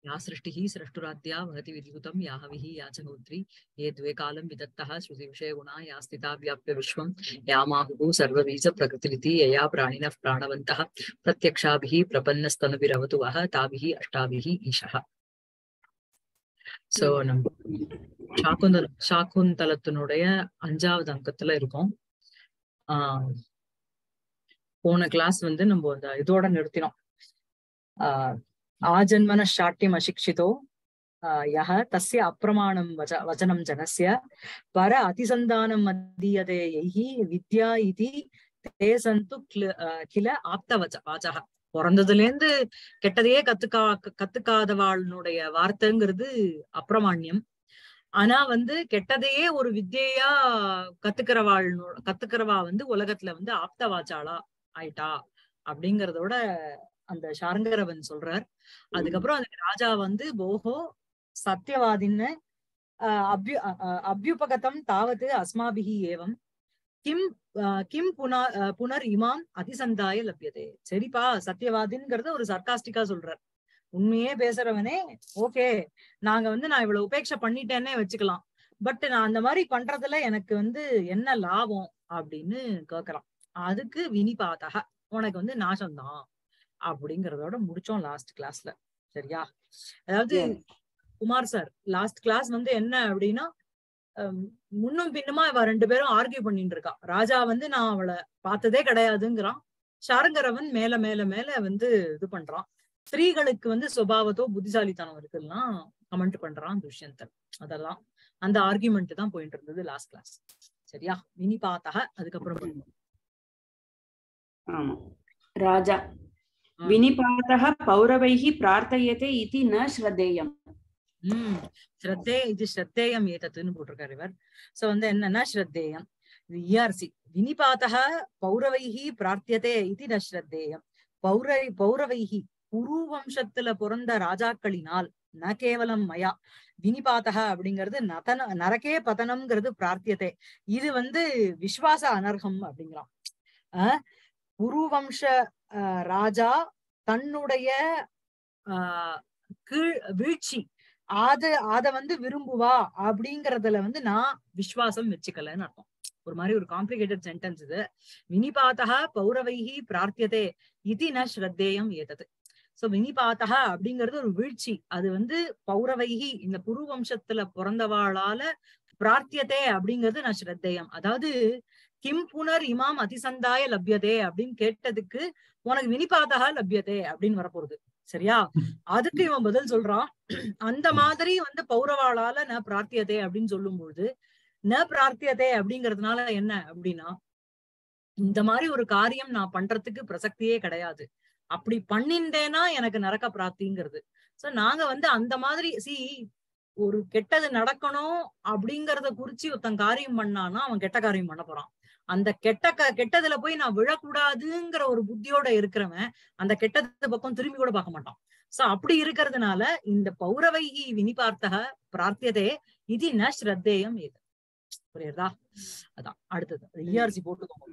या सृष्टिः सृष्टुराद्या वहति विद्युतं या हविः या च होत्री ये द्वे कालं विदत्तः श्रुतिविषयगुणा या स्थिता व्याप्य विश्वं या माहुः सर्वबीजप्रकृतिरिति यया प्राणिनः प्राणवन्तः प्रत्यक्षाभिः प्रपन्नस्तनुभिरवतु वः ताभिः अष्टाभिः ईशः சோ நம்ம சாக்குந்தல சாக்குந்தலத்தினுடைய அஞ்சாவது அங்கத்துல இருக்கோம் ஆஹ் போன கிளாஸ் வந்து நம்ம அந்த இதோட நிறுத்தினோம் ஆஹ் ஆஜன்மன ஷாட்டியம் அசிக்ஷிதோ ஆஹ் யஹ தஸ்ய அப்பிரமாணம் வச்ச வச்சனம் ஜனஸ்ய பர அதிசந்தானம் மதீயதே யைஹி வித்யா இதி தே சந்து கில- ஆஹ் கில ஆப்த வச்ச வாச்சக பிறந்ததுல இருந்து கெட்டதையே கத்துக்கா கத்துக்காதவாளுடைய வார்த்தைங்கிறது அப்பிரமாண்யம் ஆனா வந்து கெட்டதையே ஒரு வித்யையா கத்துக்கிறவாள் கத்துக்கிறவா வந்து உலகத்துல வந்து ஆப்த வாச்சாளா ஆயிட்டா அப்படிங்கறதோட அந்த சாரங்கரவன் சொல்றார் அதுக்கப்புறம் அதுக்கு ராஜா வந்து போஹோ சத்தியவாதின்னு ஆஹ் அப்யு அ- அ- அப்யுபகதம் தாவது அஸ்மாபிஹி ஏவம் கிம் ஆஹ் கிம் புனா ஆஹ் புனர் இமாம் அதிசந்தாய லப்யதே சரிப்பா சத்தியவாதின்ங்கிறத ஒரு சர்க்காஸ்டிக்கா சொல்றார் உண்மையே பேசுறவனே ஓகே நாங்க வந்து நான் இவ்வளவு உபேட்சை பண்ணிட்டேன்னே வச்சுக்கலாம் பட் நான் அந்த மாதிரி பண்றதுல எனக்கு வந்து என்ன லாபம் அப்படின்னு கேக்குறான் அதுக்கு வினிபாதக உனக்கு வந்து நாசம்தான் அப்படிங்கறதோட முடிச்சோம் லாஸ்ட் கிளாஸ்ல சரியா அதாவது Yes. Kumar sir last class வந்து என்ன அப்படின்னா ஹம், முன்னும் பின்னுமா இவ ரெண்டு பேரும் ஆர்கியூ பண்ணிட்டு இருக்கா ராஜா வந்து நான் அவளை பார்த்ததே கிடையாதுங்கிறான் சாரங்கரவன் மேல மேல மேல வந்து இது பண்றான் ஸ்திரீகளுக்கு வந்து சுபாவத்தோ புத்திசாலித்தனம் இருக்குல்லாம் கமெண்ட் பண்றான் துஷ்யந்தன் அதெல்லாம் அந்த ஆர்கியூமெண்ட் தான் போயிட்டு இருந்தது லாஸ்ட் கிளாஸ் சரியா வினி பார்த்தக அதுக்கப்புறம் आम् राजा ஆ. विनिपातः पौरवैः प्रार्थयते इति न श्रद्धेयम् உம் ஸ்ரத்தே இது ஸ்ரத்தேயம் ஏதத்துன்னு போட்டிருக்காரு இவர் சோ வந்து என்னன்னா ஸ்ரத்தேயம் இது இஆர்சி வினிபாத்தக பௌரவைஹி பிரார்த்தியதே இது ந ஸ்ரத்தேயம் பௌரை பௌரவைஹி குரு வம்சத்துல பிறந்த ராஜாக்களினால் ந கேவலம் மயா வினிபாத்தக அப்படிங்கிறது நதன நரகே பதனம்ங்கிறது பிரார்த்தியதே இது வந்து விஸ்வாச அனர்ஹம் அப்படிங்கிறான் அஹ் குரு வம்ச அஹ், ராஜா தன்னுடைய ஆஹ் கீழ் வீழ்ச்சி அத அத வந்து விரும்புவா அப்படிங்கறதுல வந்து நான் விசுவாசம் வச்சுக்கலன்னு அர்த்தம் ஒரு மாதிரி ஒரு காம்ப்ளிகேட்டட் சென்டென்ஸ் இது வினிபாத்தக பௌரவைஹி பிரார்த்தியதே இது ந ஸ்ரத்தேயம் ஏதது சோ வினிபாத்தக அப்படிங்கிறது ஒரு வீழ்ச்சி அது வந்து பௌரவைஹி இந்த குரு வம்சத்துல பிறந்தவாளால பிரார்த்தியதே அப்படிங்கிறது நான் ஸ்ரத்தேயம் அதாவது கிம் புனர் இமாம் அதிசந்தாய லப்யதே அப்படின்னு கேட்டதுக்கு உனக்கு வினிபாத்தகா லப்யதே அப்படின்னு வரப்போகுது சரியா அதுக்கு இவன் பதில் சொல்றான் அந்த மாதிரி வந்து பௌரவாளால ந பிரார்த்தியதே அப்படின்னு சொல்லும்பொழுது ந பிரார்த்தியதே அப்படிங்கறதுனால என்ன அப்படின்னா இந்த மாதிரி ஒரு காரியம் நான் பண்றதுக்கு பிரசக்தியே கிடையாது அப்படி பண்ணிண்டேனா எனக்கு நரக்க பிராப்திங்கிறது சோ நாங்க வந்து அந்த மாதிரி சி ஒரு கெட்டது நடக்கணும் அப்படிங்கறத குறிச்சு ஒருத்தன் காரியம் பண்ணானா அவன் கெட்ட காரியம் பண்ண போறான் அந்த கெட்ட க கெட்டதுல போய் நான் விழக்கூடாதுங்கிற ஒரு புத்தியோட இருக்கிறவன் அந்த கெட்டது பக்கம் திரும்பி கூட பார்க்க மாட்டான் சோ அப்படி இருக்கிறதுனால இந்த பௌரவைகி வினிபார்த்தக பிரார்த்தியதே இது ந ஸ்ரத்தேயம் இது புரியுறதா அதான் அடுத்தது இஆர்சி போட்டுக்கோங்க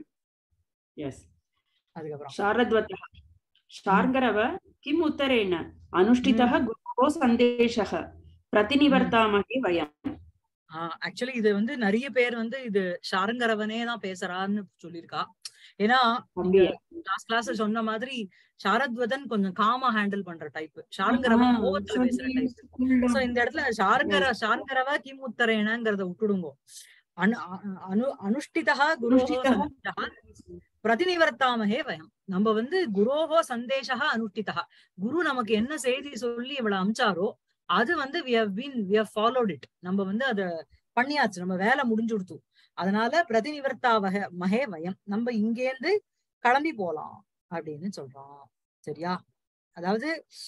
यस् அதுக்கப்புறம் शारद्वतः शार्ङ्गरव किम् उत्तरेण अनुष्ठितः गुरोः सन्देशः प्रतिनिवर्तामहे वयम् ஆக்சுவலி இது வந்து நிறைய பேர் வந்து இது ஷாரங்கரவனே தான் பேசுறான்னு சொல்லியிருக்கா ஏன்னா அப்படியே. லாஸ்ட் கிளாஸ் சொன்ன மாதிரி சாரத்வதன் கொஞ்சம் காமா ஹேண்டில் பண்ற டைப் ஷாரங்கரவன் கோவத்துல பேசுற டைப் சோ இந்த இடத்துல ஷார்கர ஷார்கரவ கிமுத்தரேனங்கிறத விட்டுடுங்கோ அனு அ- அனு அனுஷ்டிதா குரோஹோ அனுஷ்டிதः. சந்தேஷः பிரதிநிவர்த்தாமகே வயம் நம்ம வந்து குரோஹோ சந்தேஷா அனுஷ்டிதா குரு நமக்கு என்ன செய்தி சொல்லி இவளை அமிச்சாரோ அது வந்து we have been we have followed it நம்ம வந்து அத பண்ணியாச்சு நம்ம வேலை முடிஞ்சுடுத்து அதனால பிரதிநிவர்த்தா வக மகே வயம் நம்ம இங்கேருந்து கிளம்பி போலாம் அப்படின்னு சொல்றோம் சரியா அதாவது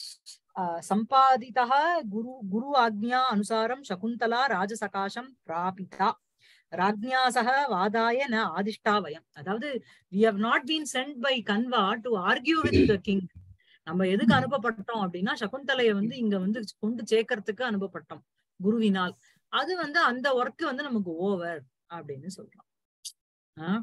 ஆஹ் சம்பாதிதா குரு குரு ஆக்ஞா அனுசாரம் சகுந்தலா ராஜசகாசம் பிராபிதா ராஜ்ஞா சக வாதாய ந ஆதிஷ்டா வயம் அதாவது we have not been sent by Kanva to argue with the king நம்ம எதுக்கு அனுப்பப்பட்டோம் அப்படின்னா சகுந்தலைய வந்து இங்க வந்து கொண்டு சேர்க்கறதுக்கு அனுப்பப்பட்டோம் குருவினால் அது வந்து அந்த ஒர்க் வந்து நமக்கு ஓவர் அப்படின்னு சொல்றோம் ஆ?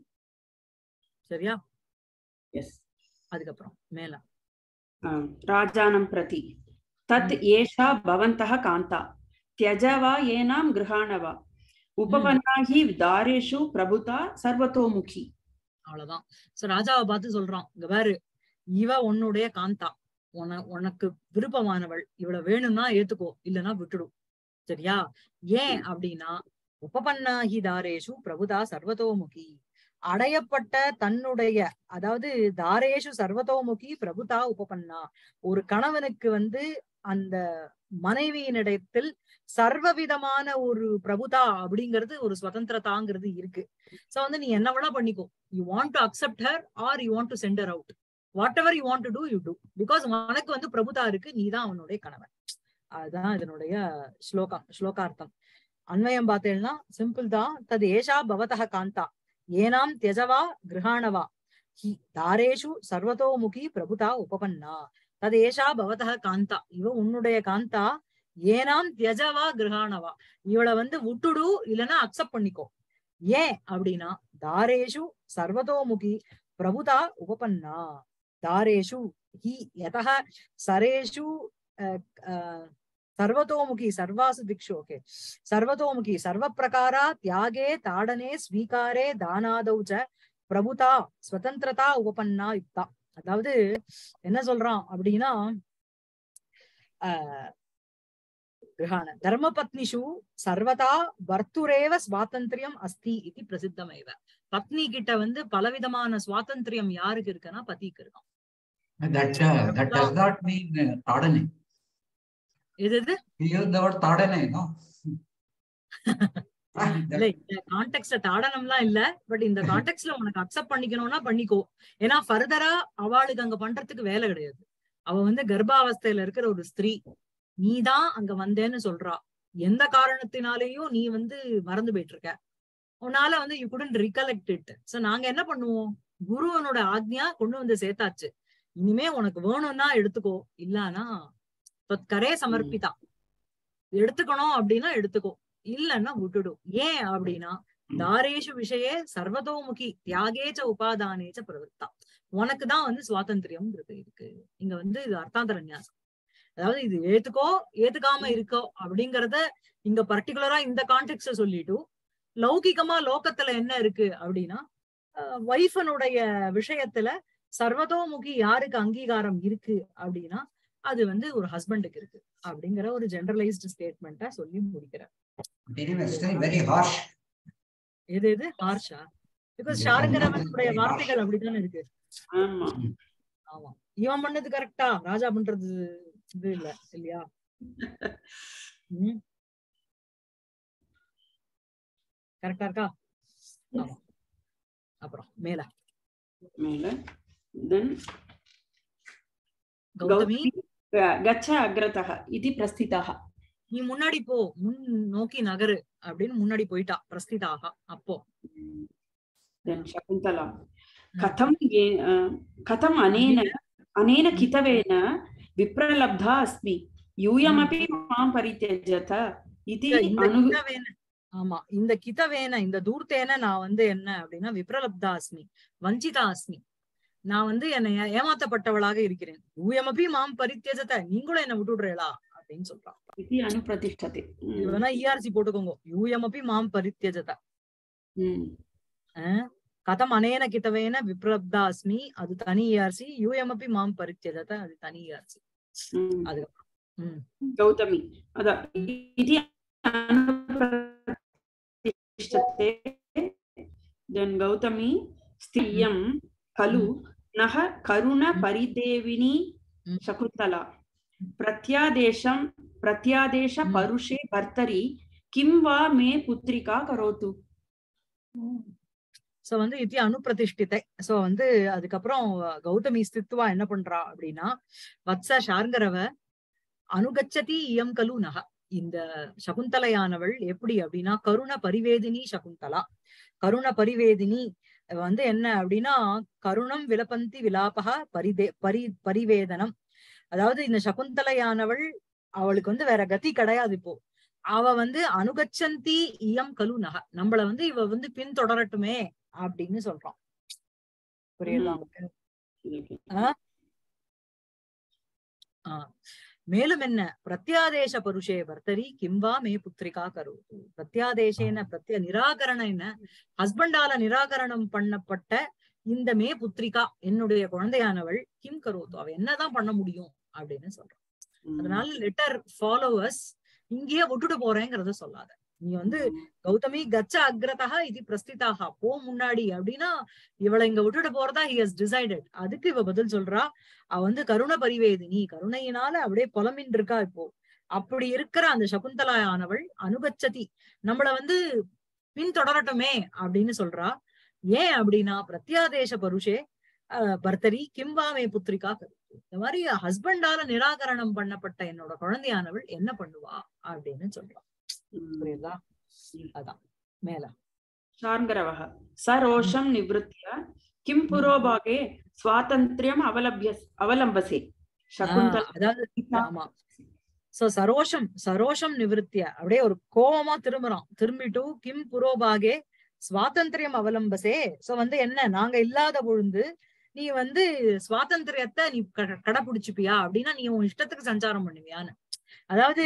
சரியா यस् அதுக்கப்புறம் மேல राजानं प्रति तत् एषा भवन्तः कान्ता त्यज वा येनां गृहाण वा उपपन्ना हि दारेषु प्रभुता सर्वतोमुखी அவ்வளவுதான் சோ ராஜாவை பார்த்து சொல்றான் இங்க பாரு இவ உன்னுடைய காந்தா உன உனக்கு விருப்பமானவள் இவளை வேணும்னா ஏத்துக்கோ இல்லைன்னா விட்டுடும் சரியா ஏன் அப்படின்னா உபபன்னாகி தாரேஷு பிரபுதா சர்வதோமுகி அடையப்பட்ட தன்னுடைய அதாவது தாரேஷு சர்வதோமுகி பிரபுதா உபபன்னா ஒரு கணவனுக்கு வந்து அந்த மனைவியினிடத்தில் சர்வவிதமான ஒரு பிரபுதா அப்படிங்கிறது ஒரு சுதந்திரதாங்கிறது இருக்கு சோ வந்து நீ என்ன வேணா பண்ணிக்கோ you want to accept her are you want to send her out whatever you want to do you do because உனக்கு வந்து பிரபுதா இருக்கு நீ தான் அவனுடைய கணவன் அதுதான் இதனுடைய ஸ்லோகம் ஸ்லோகார்த்தம் அன்வயம் பார்த்தேன்னா சிம்பிள் தான் தது ஏஷா பவதः காந்தா ஏனாம் தியஜவா கிரகாணவா ஹி தாரேஷு சர்வதோமுகி பிரபுதா உபபன்னா தது ஏஷா பவதः காந்தா இவ உன்னுடைய காந்தா ஏனாம் தியஜவா கிரகாணவா இவளை வந்து விட்டுடு இல்லைன்னா அக்செப்ட் பண்ணிக்கோ ஏன் அப்படின்னா தாரேஷு சர்வதோமுகி பிரபுதா உபபன்னா தாரேஷு ஹி யதः சரேஷு அஹ், அஹ், सर्वतोमुखी सर्वासु दिक्षु ओके सर्वतोमुखी सर्वप्रकारा त्यागे ताडने स्वीकारे दानादौ च பிரபுதா ஸ்வதந்திரதா உபபன்னா யுக்தா அதாவது என்ன சொல்றான் அப்படின்னா ஆஹ் கிரகாண தர்மபத்னிஷு சர்வதா வர்த்துரேவ சுவாதந்திரியம் அஸ்தி இது பிரசித்தமேவ பத்னி கிட்ட வந்து பலவிதமான சுவாதந்திரியம் யாருக்கு இருக்குன்னா பதிக்கு இருக்கும் That, uh, that does not mean uh, Tadane. எது எது We use the word Tadane, no? இல்ல இந்த கான்டெக்ட்ல தாடனம்லாம் இல்ல பட் இந்த கான்டெக்ட்ல உனக்கு அக்செப்ட் பண்ணிக்கணும்னா பண்ணிக்கோ ஏன்னா ஃபர்தரா அவளுக்கு அங்க பண்றதுக்கு வேலை கிடையாது அவ வந்து கர்ப்பாவஸ்தையில இருக்கிற ஒரு ஸ்திரீ நீதான் அங்க வந்தேன்னு சொல்றா எந்த காரணத்தினாலேயும் நீ வந்து மறந்து போயிட்டு இருக்க உன்னால வந்து you couldn't recollect it so நாங்க என்ன பண்ணுவோம் குருவனோட ஆக்ஞா கொண்டு வந்து சேர்த்தாச்சு இனிமே உனக்கு வேணும்னா எடுத்துக்கோ இல்லனா கரே சமர்ப்பிதா எடுத்துக்கணும் அப்படின்னா எடுத்துக்கோ இல்லன்னா விட்டுடும் ஏன் அப்படின்னா தாரேஷு விஷயே சர்வதோமுகி தியாகேச்ச உபாதானேச்ச பிரவருத்தா உனக்கு தான் வந்து சுவாதந்திரியம் இருக்கு இங்க வந்து இது அர்த்தாந்தர நியாசம் அதாவது இது ஏத்துக்கோ ஏத்துக்காம இருக்கோ அப்படிங்கறத இங்க பர்டிகுலரா இந்த கான்டெக்ட சொல்லிட்டு லௌகிகமா லோகத்துல என்ன இருக்கு அப்படின்னா ஒய்ஃபனுடைய விஷயத்துல சர்வதோமுகி யாருக்கு அங்கீகாரம் இருக்கு அப்படின்னா அது வந்து ஒரு ஹஸ்பண்டுக்கு இருக்கு அப்படிங்கிற ஒரு ஜெனரலைஸ்டு ஸ்டேட்மெண்ட்டா சொல்லி முடிக்கிறேன் Anyway, still very harsh. எது எது ஹார்ஷா பிகாஸ் Yeah, ஷாருங்கரவனுடைய very வார்த்தைகள் அப்படித்தானே இருக்கு ஆமா ஆமா இவன் பண்ணது கரெக்டா ராஜா பண்றது இது இல்ல இல்லையா கரெக்டா இருக்கா ஆமா அப்புறம் மேல மேல தென் கௌதமி गच्छ अग्रतः इति प्रस्थितः நீ முன்னாடி போ முன் நோக்கி நகரு அப்படின்னு முன்னாடி போயிட்டா பிரஸ்திதாக அப்போ देन् शकुन्तला कथं ये- अ, कथम् अनेन अनेन कितवेन विप्रलब्धा अस्मि यूयमपि मां परित्यजत इति இந்த अनु கிதவேன ஆமா இந்த கிதவேன இந்த தூர்த்தேன நான் வந்து என்ன அப்படின்னா விப்ரலப்தா அஸ்மி வஞ்சிதா அஸ்மி நான் வந்து என்னை ஏ- ஏமாத்தப்பட்டவளாக இருக்கிறேன் யூயமபி மாம் பரித்தியஜத நீங்களும் என்ன விட்டுடுறீங்களா அப்படின்னு சொல்றான் इति अनुप्रतिष्ठते இது வேணா இஆர்சி போட்டுக்கோங்க யூயமபி மாம் பரித்தியஜத ம். அஹ் கதம் அனேன கிதவேன விப்ரலப்தா அஸ்மி அது தனி இஆர்சி யூயமபி மாம் பரித்தியஜத அது தனி இஆர்சி ம். அதுக்கப்புறம் உம் गौतमी अद इति अनुप्रतिष्ठते देन् गौतमी स्त्रियं खलु नः करुणपरिदेविनी Mm. शकुन्तला प्रत्यादेशं प्रत्यादेश Mm. परुषे भर्तरि किं वा मे पुत्रिका करोतु சோ வந்து இத்தி அனுப்பிரதிஷ்டித்தை சோ வந்து அதுக்கப்புறம் கௌதமி ஸ்தித்வா என்ன பண்றா அப்படின்னா வத்ச ஷார்ங்கரவ அனுகச்சதி இயம் கலு நக இந்த சகுந்தலையானவள் எப்படி அப்படின்னா கருண பரிவேதினி சகுந்தலா கருண பரிவேதினி வந்து என்ன அப்படின்னா கருணம் விலபந்தி விலாபகா பரிதே பரி பரிவேதனம் அதாவது இந்த சகுந்தலையானவள் அவளுக்கு வந்து வேற கதி கிடையாது இப்போ அவ வந்து அனுகச்சந்தி இயம் கலு நக நம்மள வந்து இவ வந்து பின்தொடரட்டுமே அப்படின்னு சொல்றான் புரியுதா ம். உங்களுக்கு ஆஹ் மேலும் என்ன பிரத்யாதேச பருஷே வர்த்தரி கிம்வா மே புத்திரிகா கரோது பிரத்யாதேசேன பிரத்ய நிராகரண ஹஸ்பண்டால நிராகரணம் பண்ணப்பட்ட இந்த மே புத்திரிகா என்னுடைய குழந்தையானவள் கிம் கரோது அவ என்னதான் பண்ண முடியும் அப்படின்னு சொல்றான் அதனால லெட்டர் ஃபாலோவர்ஸ் இங்கேயே விட்டுட்டு போறேங்கிறத சொல்லாத நீ வந்து கௌதமி கச்ச அக்ரதா இது பிரஸ்திதாக போ முன்னாடி அப்படின்னா இவளை இங்க விட்டுட்டு போறதா ஹி ஹஸ் டிசைடட் அதுக்கு இவ பதில் சொல்றா அவ வந்து கருண பரிவேதினி கருணையினால அப்படியே புலமின் இருக்கா இப்போ அப்படி இருக்கிற அந்த சகுந்தலா ஆனவள் அனுகச்சதி நம்மள வந்து பின்தொடரட்டுமே அப்படின்னு சொல்றா ஏன் அப்படின்னா பிரத்யாதேச பருஷே அஹ், பர்த்தரி கிம்பாமே புத்திரிகா கரு இந்த மாதிரி ஹஸ்பண்டால நிராகரணம் பண்ணப்பட்ட என்னோட குழந்தையானவள் என்ன பண்ணுவா அப்படின்னு சொல்றா புரியுதா அதான் மேல शार्ङ्गरवः सरोषं निवृत्य किं पुरोभागे स्वातन्त्र्यम् अवलभ्य अवलम्बसे शकुन्तला ஆஹ் அதாவது ஆமா சோ சரோஷம் சரோஷம் நிவிருத்திய அப்படியே ஒரு கோவமா திரும்புறான் திரும்பிட்டு கிம் புரோபாகே சுவாதந்திரியம் அவலம்பசே சோ வந்து என்ன நாங்க இல்லாத பொழுது நீ வந்து சுவாதந்திரியத்தை நீ க- கடைபிடிச்சுப்பியா அப்படின்னா நீ உன் இஷ்டத்துக்கு சஞ்சாரம் பண்ணுவியான்னு அதாவது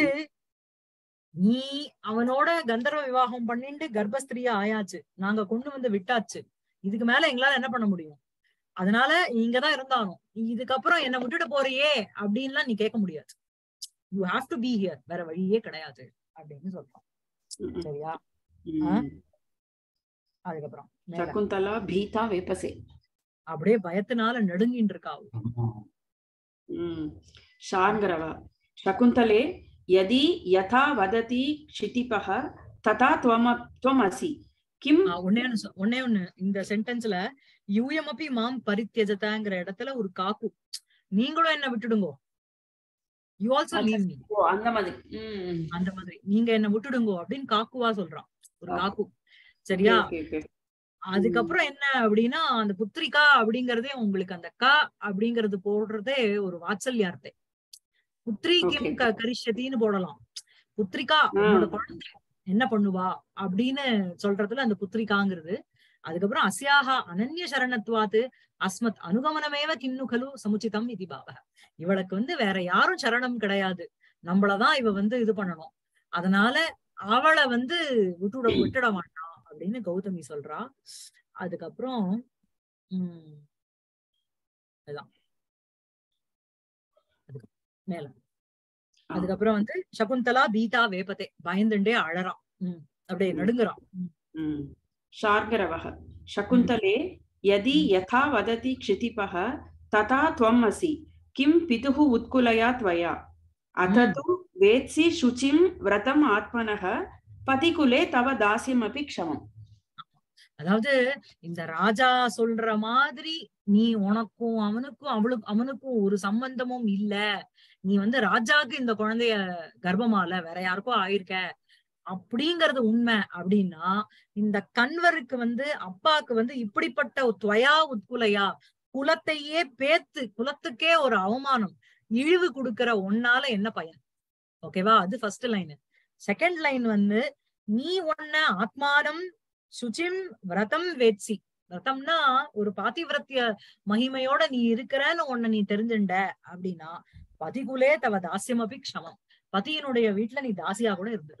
நீ அவனோட கந்தர்வ விவாகம் பண்ணிட்டு கர்ப்பஸ்திரியா ஆயாச்சு நாங்க கொண்டு வந்து விட்டாச்சு இதுக்கு மேல எங்களால என்ன பண்ண முடியும் அதனால நீ இங்கதான் இருந்தாலும் இதுக்கப்புறம் என்ன விட்டுட்டு போறியே அப்படின்லாம் நீ கேட்க முடியாது you have to be here வேற வழியே கிடையாது அப்படின்னு சொல்றோம் சரியா அதுக்கப்புறம் மேல. शकुन्तला भीता वेपसे அப்படியே பயத்தினால நடுங்கின்னு இருக்கா அவ. हम्म। शार्ङ्गरव शकुन्तले यदि यथा वदति क्षितिपः तथा त्वम त्वमसि किं ஆஹ் ஒண்ணே ஒண்ணு சொ- ஒண்ணே ஒண்ணு இந்த சென்டென்ஸ்ல யூஎம்அபி மாம் பரித்தியஜதாங்கிற இடத்துல ஒரு காக்கு நீங்களும் என்ன விட்டுடுங்கோ யூ ஆல்சோ லீவ் மீ ஓ அந்த மாதிரி ம். அந்த மாதிரி நீங்க என்ன விட்டுடுங்கோ அப்படின்னு காக்குவா சொல்றான் ஒரு காக்கு. காக்கு சரியா Okay, okay, okay. அதுக்கப்புறம் என்ன அப்படின்னா அந்த புத்திரிகா அப்படிங்கறதே உங்களுக்கு அந்த க அப்படிங்கறது போடுறதே ஒரு வாத்சல்யார்த்தை புத்ரி கிம் Okay. க- கரிஷ்யத்தின்னு போடலாம் புத்திரிகா உன்னோட குழந்தை என்ன பண்ணுவா அப்படின்னு சொல்றதுல அந்த புத்திரிகாங்கிறது அதுக்கப்புறம் அஸ்யாக அனன்ய சரணத்துவாத்து அஸ்மத் அனுகமனமேவ கிண்ணு கலு சமுச்சிதம் இது பாவ இவளுக்கு வந்து வேற யாரும் சரணம் கிடையாது நம்மளதான் இவ வந்து இது பண்ணணும் அதனால அவளை வந்து விட்டுட விட்டுட மாட்டான் அப்படின்னு கௌதமி சொல்றா அதுக்கப்புறம் உம் அதான் அதுக்கு மேல ஆ. அதுக்கப்புறம் வந்து சகுந்தலா பீதா வேப்பதே பயந்துண்டே அழறான் உம் அப்படியே ம். நடுங்குறான் உம் ம். शार्ङ्गरवः शकुन्तले यदि यथा वदति क्षितिपः तथा त्वम् असि किं पितुः उत्कुलया त्वया अथ ம். तु वेत्सि शुचिं व्रतम् आत्मनः पतिकुले तव दास्यमपि क्षमम् அதாவது இந்த ராஜா சொல்ற மாதிரி நீ உனக்கும் அவனுக்கும் அவளுக்கு அவனுக்கும் ஒரு சம்பந்தமும் இல்ல நீ வந்து ராஜாக்கு இந்த குழந்தைய கர்ப்பமால வேற யாருக்கோ ஆயிருக்க அப்படிங்கறது உண்மை அப்படின்னா இந்த கண்வருக்கு வந்து அப்பாக்கு வந்து இப்படிப்பட்ட ஒரு துவயா உட்குலையா குலத்தையே பேத்து குலத்துக்கே ஒரு அவமானம் இழிவு கொடுக்கிற ஒன்னால என்ன பயன் ஓகேவா அது ஃபர்ஸ்ட் லைன் செகண்ட் லைன் வந்து நீ ஒன்ன ஆத்மானம் சுச்சிம் விரதம் வேட்சி விரதம்னா ஒரு பாதிவிரத்திய மகிமையோட நீ இருக்கிறன்னு ஒன்ன நீ தெரிஞ்சுண்ட அப்படின்னா பதிகுலே தவ தாசியமபி க்ஷமம் பதியினுடைய வீட்டுல நீ தாசியா கூட இருந்துடு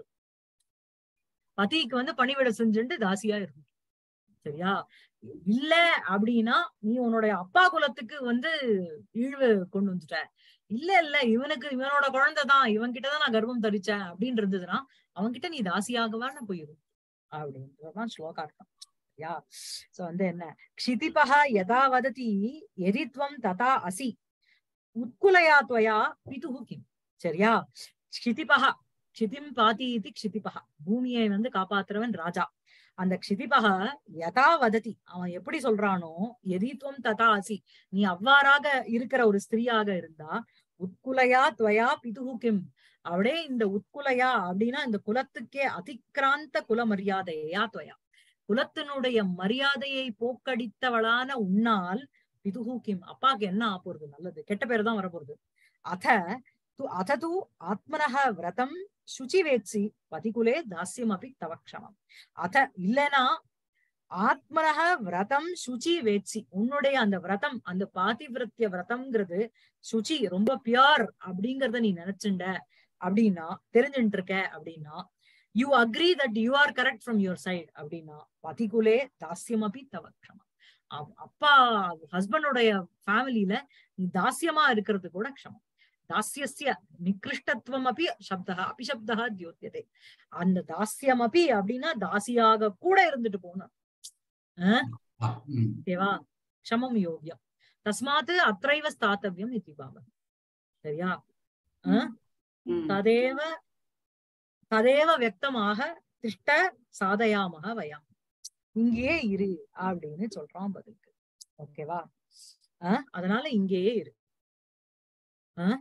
பதிக்கு வந்து பணிவிட செஞ்சுட்டு தாசியா இருந்து சரியா இல்ல அப்படின்னா நீ உன்னுடைய அப்பா குலத்துக்கு வந்து இழிவு கொண்டு வந்துட்ட இல்ல இல்ல இவனுக்கு இவனோட குழந்தை தான் இவன் கிட்டதான் நான் கர்ப்பம் தரிச்சேன் அப்படின்னு இருந்ததுன்னா அவன்கிட்ட நீ தாசியாகவா நான் போயிரும் அப்படின்றதுதான் ஸ்லோகார்த்தம் சரியா சோ வந்து என்ன க்ஷிதிபா யதா வததி எரித்வம் ததா அசி உத்குலயா துவயா பிதுகு கிம் சரியா க்ஷிதிபா க்ஷிதிம் பாதி இது க்ஷிதிபா பூமியை வந்து காப்பாத்துறவன் ராஜா அந்த க்ஷிதிபக யதா வததி அவன் எப்படி சொல்றானோ எரித்வம் ததா அசி நீ அவ்வாறாக இருக்கிற ஒரு ஸ்திரீயாக இருந்தா உத்குலயா துவயா பிதுகு கிம் அப்படியே இந்த உட்குலையா அப்படின்னா இந்த குலத்துக்கே அதிக்ராந்த குல மரியாதையா துவயா குலத்தினுடைய மரியாதையை போக்கடித்தவளான உன்னால் பிதுகு கிம் அப்பாக்கு என்ன ஆ போறது நல்லது கெட்ட பேர் தான் வரப்போறது அத து அத து ஆத்மனக விரதம் சுச்சி வேட்சி பதிகுலே தாஸ்யம் அப்படி தவக்ஷமம் அத இல்லனா ஆத்மனக விரதம் சுச்சி வேட்சி உன்னுடைய அந்த விரதம் அந்த பாதிவிரத்திய விரதம்ங்கிறது சுச்சி ரொம்ப பியூர் அப்படிங்கறத நீ நினைச்சுண்ட அப்படின்னா தெரிஞ்சுட்டு இருக்க அப்படின்னா you agree that you are correct from your side அப்படின்னா பதிகுலே தாஸ்யமபி தவக்ஷமம் அப்- அப்பா ஹஸ்பண்டோடைய ஃபேமிலியில நீ தாஸ்யமா இருக்கிறது கூட க்ஷமம் தாஸ்யஸ்ய நிகிருஷ்டத்துவம் அப்படி சப்தா அபிசப்தா தியோத்தியதே அந்த தாஸ்யம் அப்படி அப்படின்னா தாசியாக கூட இருந்துட்டு போகணும் Ah, mm. ஓகேவா க்ஷமம் யோகியம் தஸ்மாத் அத்தைவ ஸ்தாத்தவியம் இத்தி பாவம் சரியா ஆஹ் ம். ததேவ ததேவ வியக்தமாக திஷ்ட சாதயாமக வயம் இங்கேயே இரு அப்படின்னு சொல்றான் பதிலுக்கு ஓகேவா ஆஹ் அதனால இங்கேயே இரு ஆஹ்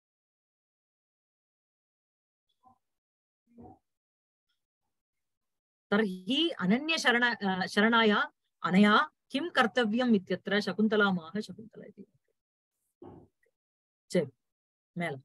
தர்ஹி அனன்ய சரண அஹ், சரணாயா அனயா கிம் கர்த்தவியம் இத்தியத்திர சகுந்தலாமாக சகுந்தலா இது சரி மேல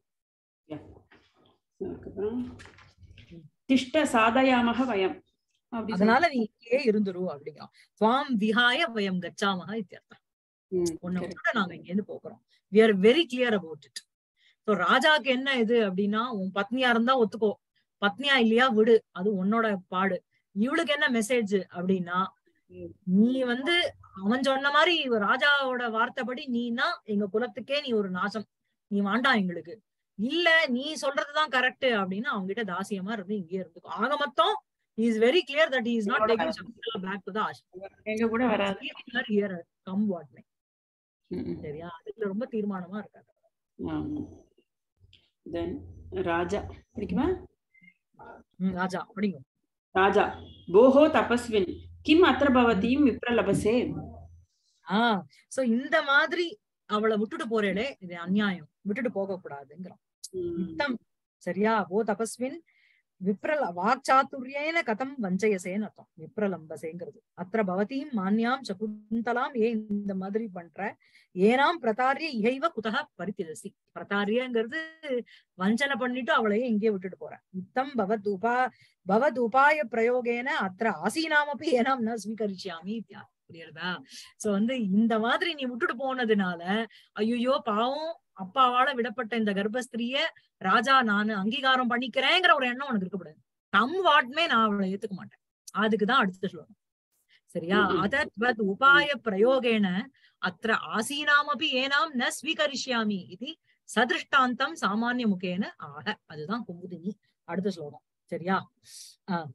அதுக்கப்புறம் திஷ்ட சாதயாமக வயம் அப்படி அதனால நீ இங்கேயே இருந்துரு அப்படிங்கிறோம் துவாம் விஹாய வயம் கச்சாமக இத்தியர்த்தம் ம், உன்னை correct. விட்டு நாங்க இங்க இருந்து போகிறோம் we are very clear about it so ராஜாக்கு என்ன இது அப்படின்னா உன் பத்னியா இருந்தா ஒத்துக்கோ பத்னியா இல்லையா விடு அது உன்னோட பாடு இவளுக்கு என்ன மெசேஜ் அப்படின்னா ம். நீ வந்து அவன் சொன்ன மாதிரி இவ ராஜாவோட வார்த்தைப்படி நீனா எங்க குலத்துக்கே நீ ஒரு நாசம் நீ வேண்டாம் எங்களுக்கு இல்ல நீ சொல்றதுதான் கரெக்ட் அப்படின்னா அவங்க கிட்ட தாசியமா இருந்து இங்கேயே இருந்துக்கோ ஆக மொத்தம் is very clear that is not taking Shakuntala back to the எங்க கூட வராது ஹியர் கம் வாட் மே ம், ம். சரியா அதுல ரொம்ப தீர்மானமா இருக்காங்க ஆமா தென் ராஜா பிடிக்குமா ம், ராஜா அப்படிங்க ராஜா போஹோ தபஸ்வின் கிம் அத்திர பவதீம் விப்ரலபசே ஆஹ் சோ இந்த மாதிரி அவளை விட்டுட்டு போறேளே இது அநியாயம் விட்டுட்டு போக கூடாதுங்கிறோம் ம், யுத்தம் சரியா ஓ தபஸ்வின் விப்ரல வாக்சாத்துரியேன கதம் வஞ்சயசேன்னு அர்த்தம் விப்ரலம்பசேங்கிறது அத்திர பவதீம் மான்யாம் சகுந்தலாம் ஏன் இந்த மாதிரி பண்ற ஏனாம் பிரதாரிய இகைவ குதக பரித்திரசி பிரதாரியங்கிறது வஞ்சனை பண்ணிட்டு அவளையே இங்கே விட்டுட்டு போற யுத்தம் பவத் உபா பவத் உபாய பிரயோகேன அத்திர ஆசீனாமப்பி ஏனாம் ந ஸ்வீகரிச்சியாமி இத்யா. புரியுறதா சோ வந்து இந்த மாதிரி நீ விட்டுட்டு போனதுனால ஐயோ பாவம் அப்பாவால விடப்பட்ட இந்த கர்ப்பஸ்திரிய ராஜா நானு அங்கீகாரம் பண்ணிக்கிறேங்கிற ஒரு எண்ணம் உனக்கு இருக்கக்கூடாது கம் வாட்மே நான் அவளை ஏத்துக்க மாட்டேன் அதுக்குதான் அடுத்த ஸ்லோகம் சரியா ம்ம். அதத் உபாய பிரயோகேன அத்திர ஆசீனாமபி ஏனாம் ந ஸ்வீகரிஷ்யாமி இது சதிருஷ்டாந்தம் சாமானிய முகேன ஆக அதுதான் குமுதினி அடுத்த ஸ்லோகம் சரியா ஆஹ்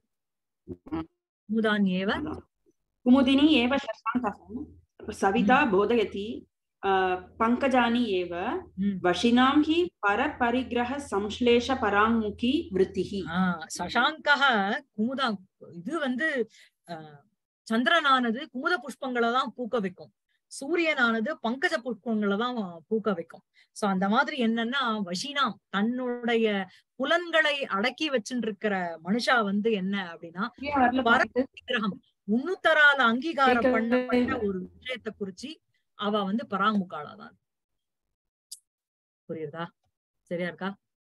குமுதான்யேவ कुमुदिनी एव शशाङ्कः सविता बोधयति अ, पङ्कजानि एव ம். वशिनां हि परपरिग्रह संश्लेष पराङ्मुखी वृत्तिः ஆஹ் சசாங்கக குமுதா இது வந்து ஆஹ் சந்திரனானது குமுத புஷ்பங்களை தான் பூக்க வைக்கும் சூரியனானது பங்கஜ புஷ்பங்களை தான் பூக்க வைக்கும் சோ அந்த மாதிரி என்னன்னா வஷினாம் தன்னுடைய புலன்களை அடக்கி வச்சுட்டு இருக்கிற மனுஷா வந்து என்ன அப்படின்னா விக்கிரகம் உன்னுத்தரால அங்கீகாரம் கேட்கவே பண்ணப்பட்ட ஒரு விஷயத்தை குறிச்சு அவ வந்து பராமுகாளா தான் புரியுதா சரியா இருக்கா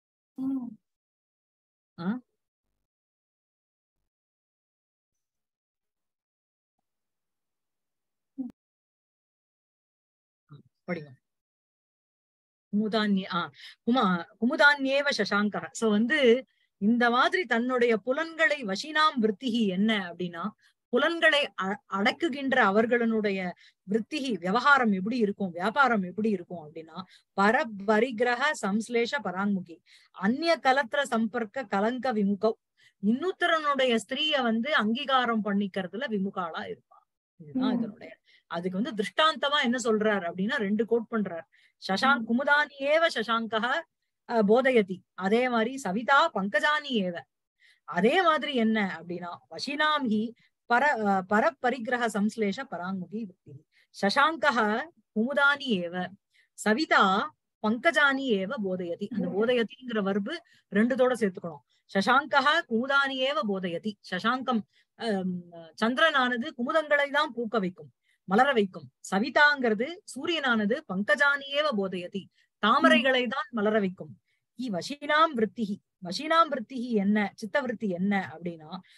படிங்க குமுதான்யே ஆ குமா குமுதான்யேவ சசாங்கா சோ வந்து இந்த மாதிரி தன்னுடைய புலன்களை வசினாம் விருத்திகி என்ன அப்படின்னா புலன்களை அ- அடக்குகின்ற அவர்களுடைய விருத்திகி விவகாரம் எப்படி இருக்கும் வியாபாரம் எப்படி இருக்கும் அப்படின்னா பரபரிகிரக சம்ஸ்லேஷ பராங்முகி அந்நிய கலத்திர சம்பர்க்க கலங்க விமுக இன்னொருத்தரனுடைய ஸ்திரீய வந்து அங்கீகாரம் பண்ணிக்கிறதுல விமுகாலா இருப்பா இதுதான் ம். இதனுடைய அதுக்கு வந்து திருஷ்டாந்தமா என்ன சொல்றார் அப்படின்னா ரெண்டு கோட் பண்றார் சசாங்க் குமுதானி ஏவ சசாங்கா போதயதி அதே மாதிரி சவிதா பங்கஜானி ஏவ அதே மாதிரி என்ன அப்படின்னா வசினாம் ஹி பர அஹ் பரப்பரிகிரக சம்ஸ்லேஷ பராங்குகி வித்தி சசாங்கः குமுதானி ஏவ சவிதா பங்கஜானி ஏவ போதயதி அந்த போதயதிங்கிற வர்பு ரெண்டுத்தோட சேர்த்துக்கணும் சசாங்கः குமுதானி ஏவ போதயதி சசாங்கம் ஆம், சந்திரனானது குமுதங்களை தான் பூக்க வைக்கும் மலர வைக்கும் சவிதாங்கிறது சூரியனானது பங்கஜானியேவ போதயதி தாமரைகளை தான் மலர வைக்கும் இ வசீனாம் விருத்திகி வசீனாம் விருத்திகி என்ன சித்தவிருத்தி என்ன அப்படின்னா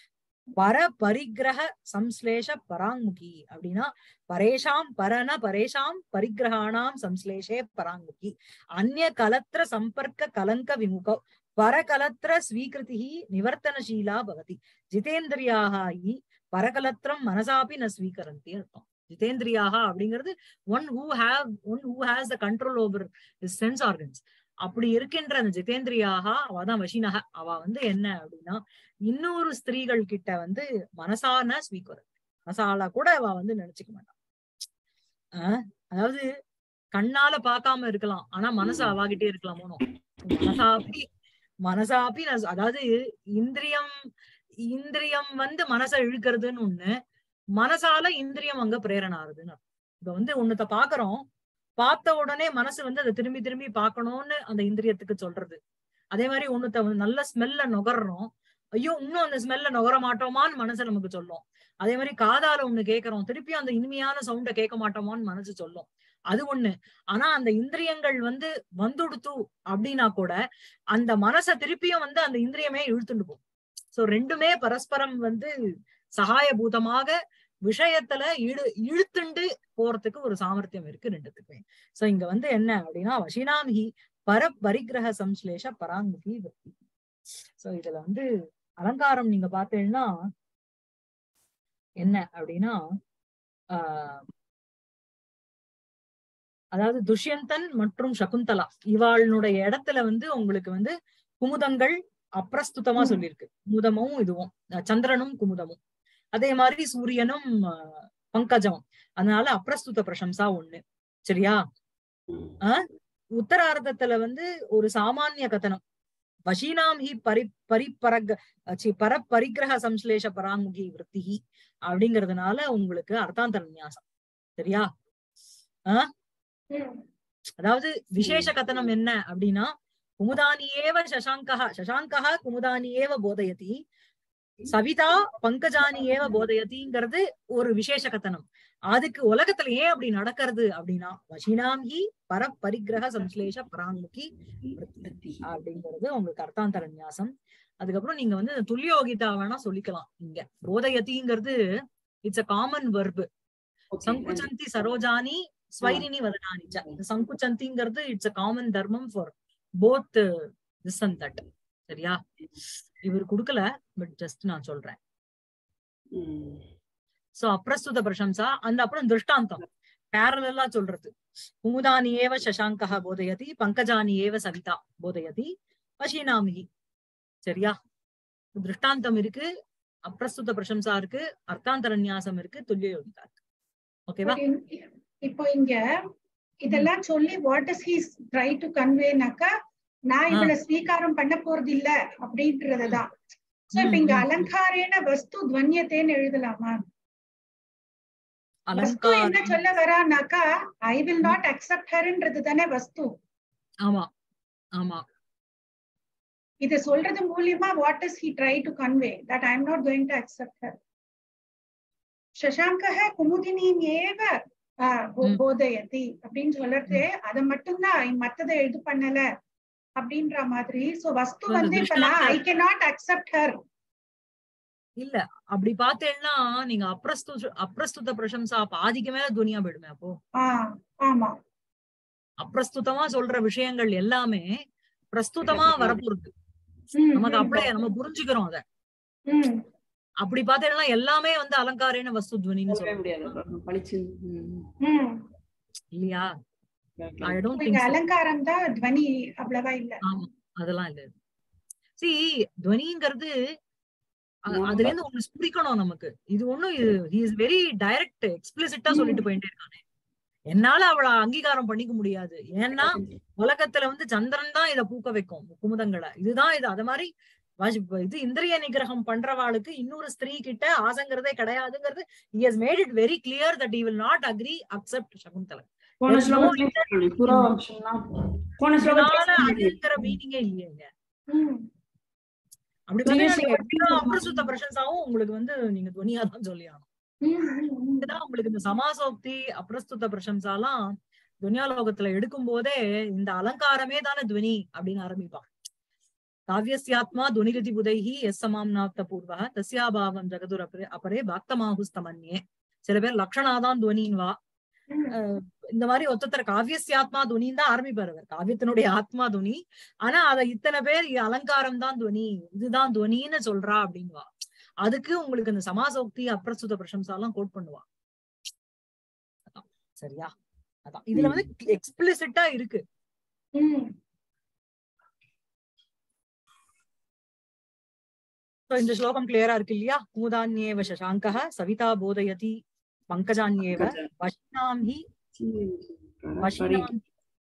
பர பரிகிரக சம்ஸ்லேஷ பராங்முகி அப்படின்னா பரேஷாம் பரன பரேஷாம் பரிகிரகாணாம் சம்ஸ்லேஷே பராங்முகி அந்நிய கலத்திர சம்பர்க்க கலங்க விமுக பரகலத்திர ஸ்வீகிருதி நிவர்த்தனசீலா பவதி ஜிதேந்திரியாக இ பரகலத்திரம் மனசாபி ந ஸ்வீகரந்தி அர்த்தம் ஜிதேந்திரியாக அப்படிங்கிறது one who have one who has the control over sense organs அப்படி இருக்கின்ற அந்த ஜிதேந்திரியாக அவ தான் வஷினக அவ வந்து என்ன அப்படின்னா இன்னொரு ஸ்திரீகள் கிட்ட வந்து மனசான ஸ்வீகரம் மனசால கூட அவ வந்து நினைச்சுக்க மாட்டான் ஆஹ் அதாவது கண்ணால பார்க்காம இருக்கலாம் ஆனா மனசு ம். அவாகிட்டே இருக்கலாமோ மனசாப்பி மனசாப்பி நஸ்- அதாவது இந்திரியம் இந்திரியம் வந்து மனசை இழுக்கிறதுன்னு ஒண்ணு மனசால இந்திரியம் அங்க பிரேரணை ஆகுதுன்னு அர்த்தம். இப்ப வந்து ஒண்ணுத்த பாக்குறோம் பார்த்த உடனே மனசு வந்து அதை திரும்பி திரும்பி பார்க்கணும்னு அந்த இந்திரியத்துக்கு சொல்றது அதே மாதிரி ஒண்ணுத்த வந்து நல்ல ஸ்மெல்ல நுகர்றோம் ஐயோ இன்னும் அந்த ஸ்மெல்ல நுகர மாட்டோமான்னு மனசு நமக்கு சொல்லும் அதே மாதிரி காதால ஒண்ணு கேக்குறோம் திருப்பியும் அந்த இனிமையான சவுண்ட கேட்க மாட்டோமான்னு மனசு சொல்லும் அது ஒண்ணு ஆனா அந்த இந்திரியங்கள் வந்து வந்துடுத்து அப்படின்னா கூட அந்த மனச திருப்பியும் வந்து அந்த இந்திரியமே இழுத்துட்டு போகும் சோ ரெண்டுமே பரஸ்பரம் வந்து சகாயபூதமாக விஷயத்துல இழு இழுத்துண்டு போறதுக்கு ஒரு சாமர்த்தியம் இருக்கு ரெண்டுத்துக்குமே சோ இங்க வந்து என்ன அப்படின்னா வசினாமிகி பர பரிகிரக சம்ஸ்லேஷ பராங்குகி விருத்தி சோ இதுல வந்து அலங்காரம் நீங்க பார்த்தீங்கன்னா என்ன அப்படின்னா ஆஹ் அதாவது துஷ்யந்தன் மற்றும் சகுந்தலா இவாளுடைய இடத்துல வந்து உங்களுக்கு வந்து குமுதங்கள் அப்பிரஸ்துதமா ம். சொல்லியிருக்கு குமுதமும் இதுவும் அஹ் சந்திரனும் குமுதமும் அதே மாதிரி சூரியனும் அஹ், பங்கஜமும் அதனால அப்பிரஸ்துத பிரசம்சா ஒண்ணு சரியா ம். உத்தரார்த்தத்துல வந்து ஒரு சாமானிய கதனம் வசீனாம் ஹி பரி பரிபரக சி பர பரிகிரக சம்ஸ்லேஷ பராமுகி விருத்திஹி அப்படிங்கறதுனால உங்களுக்கு அர்த்தாந்தர நியாசம் சரியா ம். அதாவது விசேஷ கதனம் என்ன அப்படின்னா குமுதானியேவ சசாங்கः சசாங்கः குமுதானியேவ போதயதி சவிதா பங்கஜானியேவ போதயதிங்கிறது ஒரு விசேஷ கதனம் அதுக்கு உலகத்துல ஏன் அப்படி நடக்கிறது அப்படின்னா வசினாம் ஹி பர பரிகிரக சம்ஸ்லேஷ பராங்முகி அப்படிங்கிறது உங்களுக்கு அர்த்தாந்தர நியாசம் அதுக்கப்புறம் நீங்க வந்து துல்லியோகிதா வேணா சொல்லிக்கலாம் இங்க போதயதிங்கிறது it's a common verb Okay. சங்குச்சந்தி சரோஜானி ஸ்வைரினி வதனானி ச சங்குச்சந்திங்கிறது it's a common dharmam for both this and that சரியா இவர் கொடுக்கல பட் ஜஸ்ட் நான் சொல்றேன் ம். சோ அப்பிரஸ்துத பிரசம்சா அந்த அப்புறம் திருஷ்டாந்தம் பேரலா சொல்றது குமுதானி ஏவ சசாங்கः போதயதி பங்கஜானி ஏவ சவிதா போதயதி வசீனாமிகி சரியா திருஷ்டாந்தம் இருக்கு அப்பிரஸ்துத பிரசம்சா இருக்கு அர்த்தாந்தர நியாசம் இருக்கு துல்லிய யோகிதா இருக்கு ஓகேவா But in- இப்போ இங்க இதெல்லாம் சொல்லி what is he's try to கன்வேனாக்கா நான் இவள ஸ்வீகாரம் பண்ண போறது இல்ல அப்படின்றதுதான் சோ இப்ப இங்க ம், ம். அலங்காரேன வஸ்து துவன்யத்தேன்னு எழுதலாமா வஸ்து என்ன அலங்காரம் சொல்ல வரானாக்கா ஐ வில் நாட் அக்செப்ட் ஹர்ன்றது தானே வஸ்து ஆமா ஆமா இது சொல்றது மூலியமா what is he try to convey that I am not going to accept her சசாங்கः குமுதினியும் ஏவ ஆஹ், போ- ம். போதயதி அப்படின்னு சொல்றது அத மட்டும்தான் மத்ததை இது பண்ணல அப்படின்ற மாதிரி சோ வஸ்து அந்த வந்து இப்ப நான் ஐ திருஷ்டாந்தம். கே நாட் அக்செப்ட் ஹர் இல்ல அப்படி பார்த்தேன்னா நீங்க அப்பிரஸ்து அப்பிரஸ்துத பிரசம்சா பாதிக்கு மேல துனியா போயிடுமே அப்போ ஆஹ் ஆமா அப்பிரஸ்துதமா சொல்ற விஷயங்கள் எல்லாமே பிரஸ்துதமா வரப்போகுது ம், நமக்கு ம், அப்படியே நம்ம புரிஞ்சுக்கிறோம் அத ம். அப்படி பார்த்தேன்னா எல்லாமே வந்து அலங்காரேன வஸ்து துவனின்னு சொல்லவே சொல்றோம் முடியாது பளிச்சு ம். ம். இல்லையா Okay. ஐ டோன்ட் இங்க திங்க் அலங்காரம் தான் துவனி அவ்வளவா இல்ல ஆமா அதெல்லாம் இல்ல சி துவனிங்கிறது அ- ஆமா. அதுல இருந்து ஒண்ணு பிடிக்கணும் நமக்கு இது ஒண்ணும் ஹி இஸ் வெரி டைரக்ட் எக்ஸ்பிளிசிட்டா ம். சொல்லிட்டு போயிட்டே இருக்கானே என்னால அவளை அங்கீகாரம் பண்ணிக்க முடியாது ஏன்னா உலகத்துல வந்து சந்திரன் தான் இத பூக்க வைக்கும் குமுதங்களை இதுதான் இது அது மாதிரி வாஜ்- இப்ப இது இந்திரிய நிகிரகம் பண்றவாளுக்கு இன்னொரு ஸ்திரீ கிட்ட ஆசைங்கிறதே கிடையாதுங்கிறது he has made it very clear that he will not agree accept Sakunthalai போன There's no ஸ்லோகத்திலே சொன்னேன். புரோவம்சம்லாம் போன ஸ்லோகத்திலே இதனால சொன்னேன். அதுங்கிற மீனிங்கே இல்லையேங்க ம். அப்படி Previous பார்த்தீங்கன்னா நீங்க year எல்லா அப்ரசுத்த பிரசன்ஸாவும் உங்களுக்கு வந்து நீங்க துணியா தான் சொல்லி ஆகணும் ம், ம், ம். இதுதான் உங்களுக்கு இந்த சமாசோக்தி அப்ரஸ்துத பிரசம்சாலாம் துனியாலோகத்துல எடுக்கும் போதே இந்த அலங்காரமே தானே துவனி அப்படின்னு ஆரம்பிப்பாங்க காவியஸ்யாத்மா துனிரிதி புதைஹி எஸ் சமாம்னாப்த பூர்வா தஸ்யாபாவம் ஜகதுர் அபரே அபரே பாக்தமாகுஸ்தமன்யே சில பேர் லக்ஷணாதான் துவனின் வா அஹ் இந்த மாதிரி ஒத்தத்தர் காவியஸ்யாத்மா துனின்னு தான் ஆரம்பிப்பாரு அவர் காவியத்தினுடைய ஆத்மா துனி ஆனா அத இத்தனை பேர் இ- அலங்காரம் தான் துவனி இதுதான் துவனின்னு சொல்றா அப்படின்வா அதுக்கு உங்களுக்கு இந்த சமாசோக்தி அப்பிரசுத பிரசம்சா எல்லாம் கோட் பண்ணுவா அதான். சரியா அதான் இதுல வந்து எக்ஸ்பிளிசிட்டா இருக்கு ம் So, இந்த ஸ்லோகம் கிளியரா இருக்கு இல்லையா குமுதான்யேவ சசாங்கः சவிதா போதயதி பங்கஜான்யேவ வஷ்ணாம் ஹி வஷ்ணாம்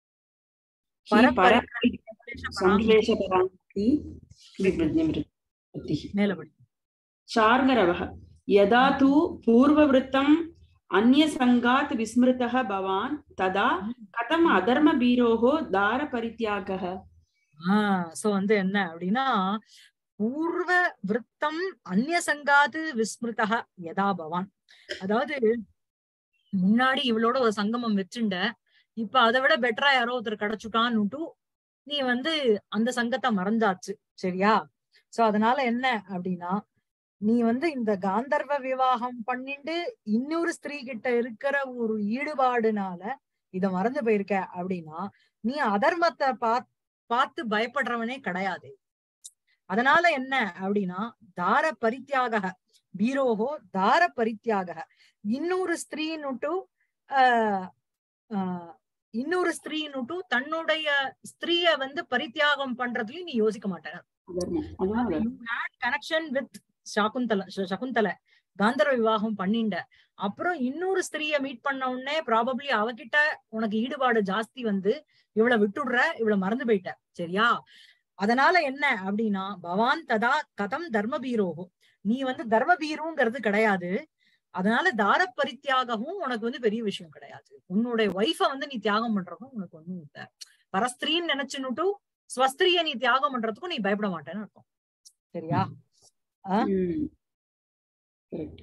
பரப்பரி संश्लेषपराङ्मुखी विवृद्धिः மேலபடி शार्गरवः यदा तु पूर्ववृत्तम् अन्यसङ्गात् विस्मृतः भवान् तदा कथम् अधर्मबीरोः दारपरित्यागः ஆஹ் சோ வந்து என்ன அப்படின்னா பூர்வ விருத்தம் அந்நிய சங்காது விஸ்மிருதா யதா பவான் அதாவது முன்னாடி இவளோட ஒரு சங்கமம் வச்சுண்ட இப்ப அதை விட பெட்டரா யாரோ ஒருத்தர் கிடைச்சுட்டான்னுட்டு நீ வந்து அந்த சங்கத்தை மறந்தாச்சு சரியா சோ அதனால என்ன அப்படின்னா நீ வந்து இந்த காந்தர்வ விவாகம் பண்ணிண்டு இன்னொரு ஸ்திரீ கிட்ட இருக்கிற ஒரு ஈடுபாடுனால இத மறந்து போயிருக்க அப்படின்னா நீ அதர்மத்தை பாத் பார்த்து பயப்படுறவனே கிடையாது அதனால என்ன அப்படின்னா தார பரித்தியாக பீரோகோ தார பரித்தியாக இன்னொரு ஸ்திரீனுட்டு ஆஹ் ஆஹ் இன்னொரு ஸ்திரீனுட்டு தன்னுடைய ஸ்திரீய வந்து பரித்தியாகம் பண்றதுலயும் நீ யோசிக்க மாட்டேன் அதர்மம் அதுவும் அதர்மம். கனெக்ஷன் வித் சகுந்தல ச- சகுந்தலை காந்தர்வ விவாகம் பண்ணிண்ட அப்புறம் இன்னொரு ஸ்திரிய மீட் பண்ண உடனே ப்ராபப்ளி அவகிட்ட உனக்கு ஈடுபாடு ஜாஸ்தி வந்து இவளை விட்டுடுற இவளை மறந்து போயிட்ட சரியா அதனால என்ன அப்படின்னா பவான் ததா கதம் தர்மபீரோகோ நீ வந்து தர்மபீருங்கிறது கிடையாது அதனால தார பரித்தியாகவும் உனக்கு வந்து பெரிய விஷயம் கிடையாது உன்னுடைய ஒய்ஃப வந்து நீ தியாகம் பண்றதும் உனக்கு ஒண்ணும் இல்ல பரஸ்திரின்னு நினைச்சுன்னுட்டு ஸ்வஸ்திரிய நீ தியாகம் பண்றதுக்கும் நீ பயப்பட மாட்டேன்னு அர்த்தம் சரியா ம். Correct.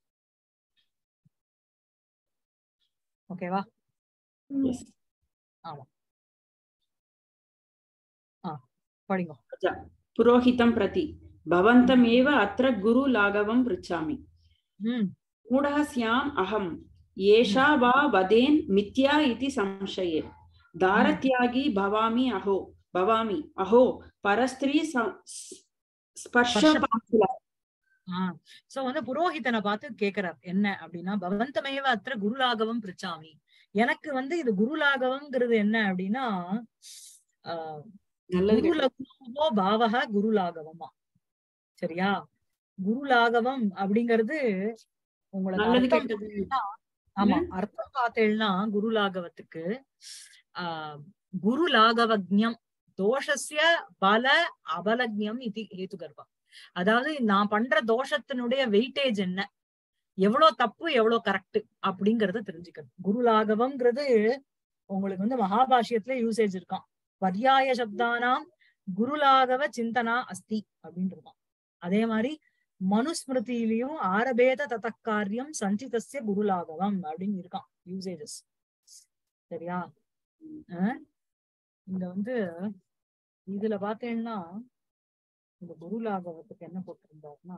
ஓகேவா Yes. படிங்க पुरोहितं प्रति भवन्तमेव अत्र गुरुलाघवं पृच्छामि ம் मूढः स्याम् अहम् एषा वा वदेन् मिथ्या इति संशये दारत्यागी भवामि अहो भवामि अहो परस्त्री स- स्पर्शपाशुला ஆஹ் சோ வந்து புரோஹிதனை பார்த்து கேக்குறார் என்ன அப்படின்னா பவந்தமேவ அத்திர குருலாகவம் பிரிச்சாமி எனக்கு வந்து இது குருலாகவம்ங்கிறது என்ன அப்படின்னா ஆஹ் நல்லது கேட்டது. குருலகுவோ பாவக குருலாகவமா சரியா குருலாகவம் அப்படிங்கிறது உங்களுக்கு நல்லது அர்த்தம் கேட்டது ஆமா அர்த்தம் பார்த்தேன்னா குருலாகவத்துக்கு ஆஹ் குருலாகவஜம் தோஷஸ்ய பல அபலக்ஞம் இது ஹேது கர்ப்பம் அதாவது நான் பண்ற தோஷத்தினுடைய வெயிட்டேஜ் என்ன எவ்வளவு தப்பு எவ்வளவு கரெக்ட் அப்படிங்கறத தெரிஞ்சுக்கணும் குருலாகவம்ங்கிறது உங்களுக்கு வந்து மகாபாஷ்யத்துல யூசேஜ் இருக்கான் பர்யாய சப்தானாம் குருலாகவ சிந்தனா அஸ்தி அப்படின்னு இருக்கான் அதே மாதிரி மனுஸ்மிருதியிலையும் ஆரபேத ததக்காரியம் சஞ்சிதஸ்ய குருலாகவம் அப்படின்னு இருக்கான் யூசேஜஸ் சரியா அஹ் இங்க வந்து இதுல பாத்தீங்கன்னா இந்த குருலாகவத்துக்கு என்ன போட்டிருந்தாருன்னா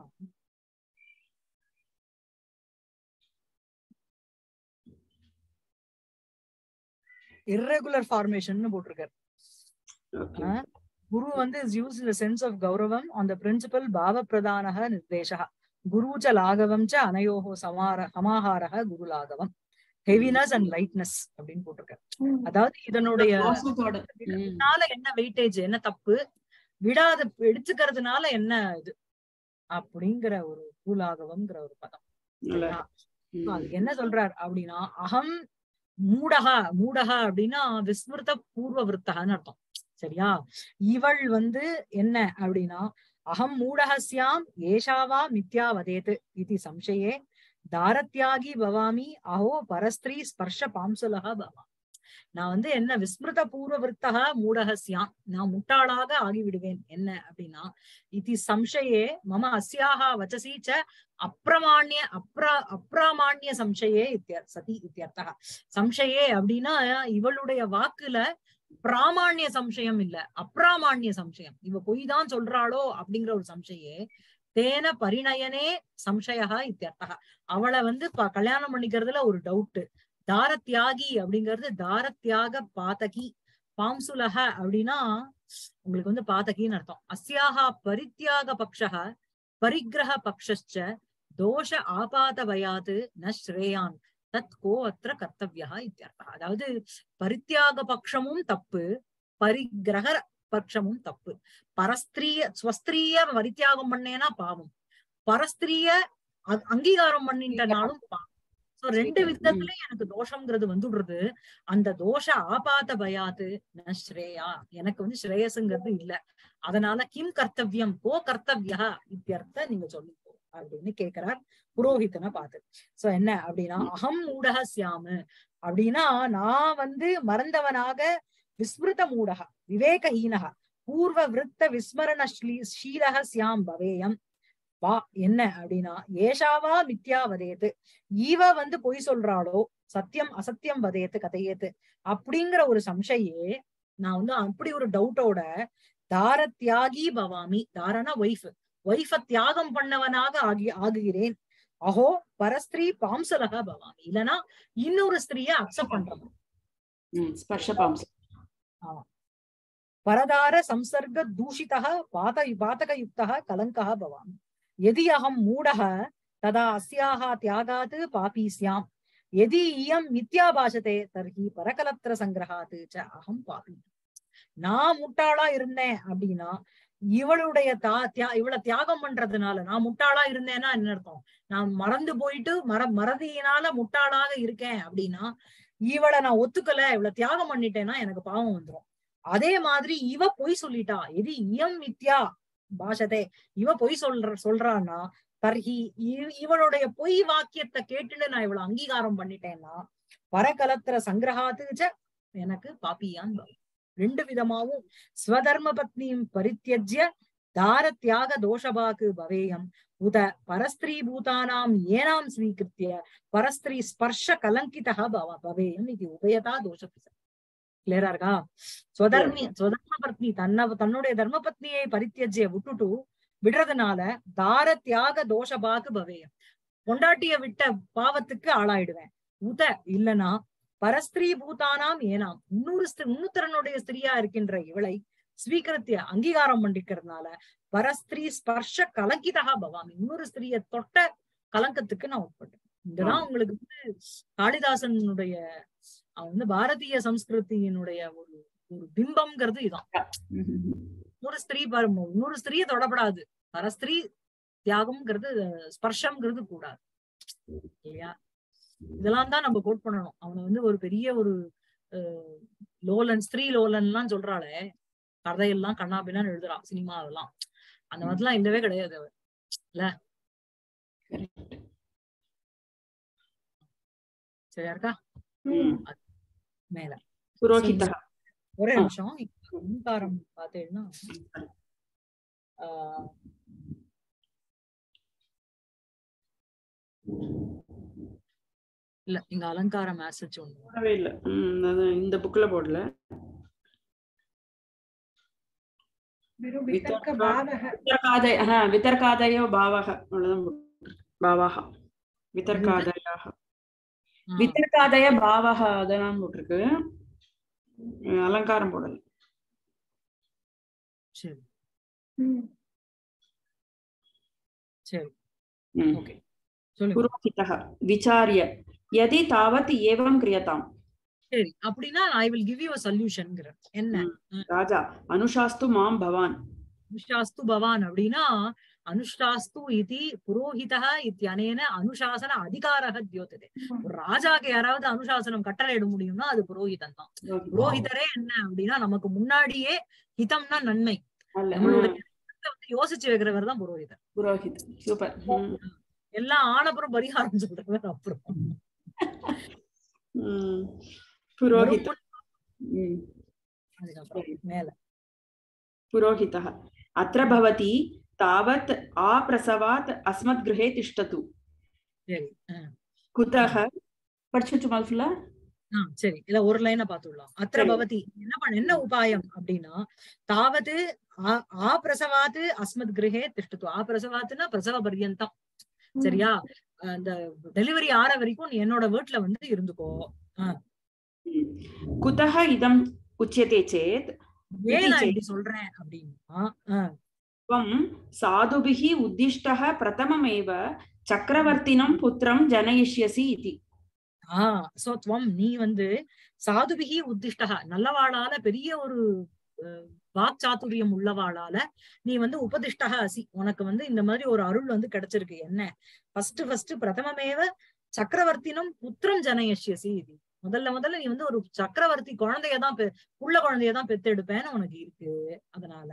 irregular ஃபார்மேஷன் போட்டிருக்காரு Okay. ஆஹ் குரு வந்து இஸ் யூஸ் இந்த சென்ஸ் ஆஃப் கௌரவம் ஆன் த பிரின்சிபல் பாவ பிரதானக நிர்தேசக குரு ச லாகவம் ச அனயோகோ சமார சமாஹாரக குரு லாகவம் ஹெவினஸ் அண்ட் லைட்னஸ் அப்படின்னு போட்டிருக்காரு ம். அதாவது இதனுடைய மோசத்தோட ம். இதனால என்ன வெயிட்டேஜ் என்ன தப்பு விடாத எடுத்துக்கிறதுனால என்ன இது அப்படிங்கிற ஒரு குருலாகவம்ங்கிற ஒரு பதம் நல்லா சரியா? ம். So, அதுக்கு என்ன சொல்றார் அப்படின்னா அகம் மூடகா மூடகா அப்படின்னா விஸ்மிருத பூர்வ விருத்தகன்னு அர்த்தம் சரியா இவள் வந்து என்ன அப்படின்னா அகம் மூடகஸ்யாம் ஏஷாவா மித்யா வதேத் இது சம்சயே தாரத்யாகி பவாமி அஹோ பரஸ்திரீ ஸ்பர்ஷ பாம்சுலகா பவா நான் வந்து என்ன விஸ்மிருத பூர்வ விருத்தகா மூடகஸ்யாம் நான் முட்டாளாக ஆகிவிடுவேன் என்ன அப்படின்னா இது சம்சயே மம அஸ்யாஹா வச்சசி ச அப்பிரமாண்ய அப்ரா அப்பிராமாண்ய சம்சயே இத்திய சதி இத்தியர்த்தக சம்சயே அப்படின்னா இவளுடைய வாக்குல பிராமாண்ய சம்சயம் இல்ல அப்பிராமாண்ய சம்சயம் இவ பொய் தான் சொல்றாளோ அப்படிங்கிற ஒரு சம்சயே தேன பரிணயனே சம்சயா இத்தியர்த்தக அவளை வந்து ப- கல்யாணம் பண்ணிக்கிறதுல ஒரு டவுட் தாரத்யாகி அப்படிங்கிறது தாரத்யாக பாதகி பாம்சுலக அப்படின்னா உங்களுக்கு வந்து பாதகின்னு அர்த்தம் அஸ்யாஹா பரித்யாக பக்ஷக பரிகிரக பக்ஷச்ச தோஷ ஆபாத வயாது ந ஸ்ரேயான் தத் கோ அத்திர கர்த்தவியா இத்தியர்த்தம் அதாவது பரித்தியாக பட்சமும் தப்பு பரிகிரக பட்சமும் தப்பு பரஸ்திரிய ஸ்வஸ்திரிய பரித்தியாகம் பண்ணேனா பாவம் பரஸ்திரிய அ- அங்கீகாரம் பண்ணிட்டனாலும் பாவம் சோ ரெண்டு விதத்துலயும் எனக்கு தோஷம்ங்கிறது வந்துடுறது அந்த தோஷ ஆபாத பயாது ந ஸ்ரேயா எனக்கு வந்து ஸ்ரேயஸுங்கிறது இல்ல அதனால கிம் கர்த்தவியம் கோ கர்த்தவியா இத்தியர்த்த நீங்க சொல்லுங்க அப்படின்னு கேக்குறார் புரோஹிதனை பார்த்து சோ என்ன அப்படின்னா அகம் மூடக சியாமு அப்படின்னா நான் வந்து மறந்தவனாக விஸ்மிருத மூடக விவேகஹீனக பூர்வ விருத்த விஸ்மரண ஸ்லீ- ஷீலக சியாம் பவேயம் வா என்ன அப்படின்னா ஏஷாவா மித்யா வதேத்து ஈவ வந்து பொய் சொல்றாளோ சத்தியம் அசத்தியம் வதேத்து கதையேத்து அப்படிங்கிற ஒரு சம்சயே நான் வந்து அப்படி ஒரு டவுட்டோட தார தியாகி பவாமி தாரனா ஒய்ஃப் ஒய்ஃப தியாகம் பண்ணவனாக ஆகி ஆகுகிறேன் அஹோ பரஸ்திரீ பாம்சலகா பவாமி இல்லனா இன்னொரு ஸ்திரீய அக்செப்ட் பண்றவன் ம், ஸ்பர்ஷபாம்ச பரதார சம்சர்க தூஷிதः பாத பாதகயுக்தः கலங்கः பவாமி यदि अहं मूढः तदा अस्याः त्यागात् पापी स्याम् यदि इयं मिथ्या भाषते तर्हि பரகலத்திர சங்கிரகாத் ச அகம் பாபி நான் முட்டாளா இருந்தேன் அப்படின்னா இவளுடைய தா தியா இவளை தியாகம் பண்றதுனால நான் முட்டாளா இருந்தேன்னா என்ன அர்த்தம் நான் மறந்து போயிட்டு மற மறதியினால முட்டாளாக இருக்கேன் அப்படின்னா இவளை நான் ஒத்துக்கல இவளை தியாகம் பண்ணிட்டேன்னா எனக்கு பாவம் வந்துரும் அதே மாதிரி இவ பொய் சொல்லிட்டா எது இயம் வித்யா பாஷதே இவ பொய் சொல்ற சொல்றான்னா தர்ஹி இவ- இவளுடைய பொய் வாக்கியத்தை கேட்டுட்டு நான் இவளை அங்கீகாரம் பண்ணிட்டேன்னா பரகலத்திர சங்கிரகாத்து ச எனக்கு பாப்பியான் பவம். ரெண்டு விதமாவும் ஸ்வதர்ம பத்னியும் பரித்தியஜ்ய தார தியாக தோஷபாக்கு பவேயம் உத பரஸ்திரீ பூதானாம் ஏனாம் ஸ்வீகிருத்திய பரஸ்திரீ ஸ்பர்ஷ கலங்கிதா பவ பவேயம் இது உபயதா தோஷ கிளியரா இருக்கா ஸ்வதர்மி ஸ்வதர்ம பத்னி தன்ன தன்னுடைய தர்ம பத்னியை பரித்தியஜ்ய விட்டுட்டு விடுறதுனால தார தியாக தோஷபாக்கு பவேயம் பொண்டாட்டிய விட்ட பாவத்துக்கு ஆளாயிடுவேன் உத இல்லனா பரஸ்திரீ பூதானாம் ஏனாம் இன்னொரு ஸ்திரீ இன்னொருத்தரனுடைய ஸ்திரியா இருக்கின்ற இவளை ஸ்வீகரித்திய அங்கீகாரம் பண்ணிக்கிறதுனால பரஸ்திரீ ஸ்பர்ஷ கலங்கிதா பவாமி இன்னொரு ஸ்திரிய தொட்ட கலங்கத்துக்கு நான் உட்பட்டேன் இங்கதான் உங்களுக்கு வந்து காளிதாசனுடைய அவன் வந்து பாரதிய சம்ஸ்கிருதியினுடைய ஒரு ஒரு பிம்பம்ங்கிறது இதான் இன்னொரு ஸ்திரீ பாருங்க இன்னொரு ஸ்திரீய தொடப்படாது பரஸ்திரீ தியாகம்ங்கிறது ஸ்பர்ஷம்ங்கிறது கூடாது இல்லையா இதெல்லாம் தான் நம்ம கோட் பண்ணணும் அவனை வந்து ஒரு பெரிய ஒரு அஹ், லோலன் ஸ்திரீ லோலன் எல்லாம் சொல்றாளே கதையெல்லாம் கண்ணாபின்னான்னு எழுதுறான் சினிமா அதெல்லாம் அந்த மாதிரிலாம் இல்லவே கிடையாது அவ இல்ல சரியா இருக்கா ம். மேல புரோஹிதः ஒரே ஆ. நிமிஷம் இப்ப ஓங்காரம் பார்த்தேன்னா ஆஹ் இல்ல இங்க அலங்காரம் ஆசச்சு ஒண்ணு போடவே இல்ல ம், அதான் இந்த புக்ல போடல வெறும் விதர்க்க பாவக வித்தர்காதய ஆ, வித்தர்காதயோ பாவக அவ்வளவுதான் போட்டிருக்கு. பாவாக வித்தர்காதயாக ஆ, வித்தர்காதய பாவக அதெல்லாம் போட்டிருக்கு ம், அலங்காரம் போடல சரி ம். சரி ம். ஓகே சொல்லுங்க पुरोहितः विचार्य यदि तावत् एवं क्रियताम् சரி அப்படின்னா ஐ வில் கிவ் யூ சொல்யூஷன்ங்கிற என்ன राजा अनुशास्तु मां भवान् அனுஷாஸ்து பவான் அப்படின்னா அனுஷ்டாஸ்து இது புரோஹிதः இத்தியனேன அனுசாசன அதிகாரக தியோத்தது ஒரு ராஜாக்கு யாராவது அனுசாசனம் கட்டளையிட முடியும்னா அது புரோஹிதன் தான் புரோஹிதரே என்ன அப்படின்னா நமக்கு முன்னாடியே ஹிதம்னா நன்மை அல்ல நம்மளுடைய ம், ஹிதத்தை வந்து யோசிச்சு வைக்கிறவர் தான் புரோஹிதர் புரோஹித் சூப்பர் ம், எல்லாம் ஆனப்புறம் பரிகாரம் சொல்றவர் அப்புறம் ம். புரோஹித் ம், அதுக்கப்புறம் மேல पुरोहितः अत्र भवती तावत् आप्रसवात् अस्मद्गृहे तिष्ठतु சரி ஆ. कुतः படிச்சுட்டு ஃபுல்லா ஆ, சரி இல்ல ஒரு லைனை பாத்துடலாம் அத்திர சரி. பவதி என்ன பண்ண என்ன உபாயம் அப்படின்னா தாவது ஆ- ஆ பிரசவாத்து அஸ்மத் கிரகே திஷ்டத்து ஆ பிரசவாத்துனா பிரசவ பர்யந்தம் சரியா அந்த டெலிவரி ஆற வரைக்கும் நீ என்னோட வீட்டுல வந்து இருந்துக்கோ कुतः इदम् उच्यते चेत् ஏன் இது நான் சரி. இப்படி சொல்றேன் அப்படின்னா ஆ, त्वं साधुभिः उद्दिष्टः प्रथममेव चक्रवर्तिनं पुत्रं जनयिष्यसि इति ஆ சோ துவம் நீ வந்து சாதுபிகி உத்திஷ்டக நல்லவாளால பெரிய ஒரு அஹ், வாக்சாதுரியம் உள்ளவாளால நீ வந்து உபதிஷ்டக அசி உனக்கு வந்து இந்த மாதிரி ஒரு அருள் வந்து கிடைச்சிருக்கு என்ன ஃபர்ஸ்ட் ஃபர்ஸ்ட் பிரதமமேவ சக்கரவர்த்தினும் புத்திரம் ஜனயஷ்யசி இது முதல்ல முதல்ல நீ வந்து ஒரு சக்கரவர்த்தி குழந்தையதான் பெ- புள்ள குழந்தையதான் பெத்தெடுப்பேன்னு உனக்கு இருக்கு அதனால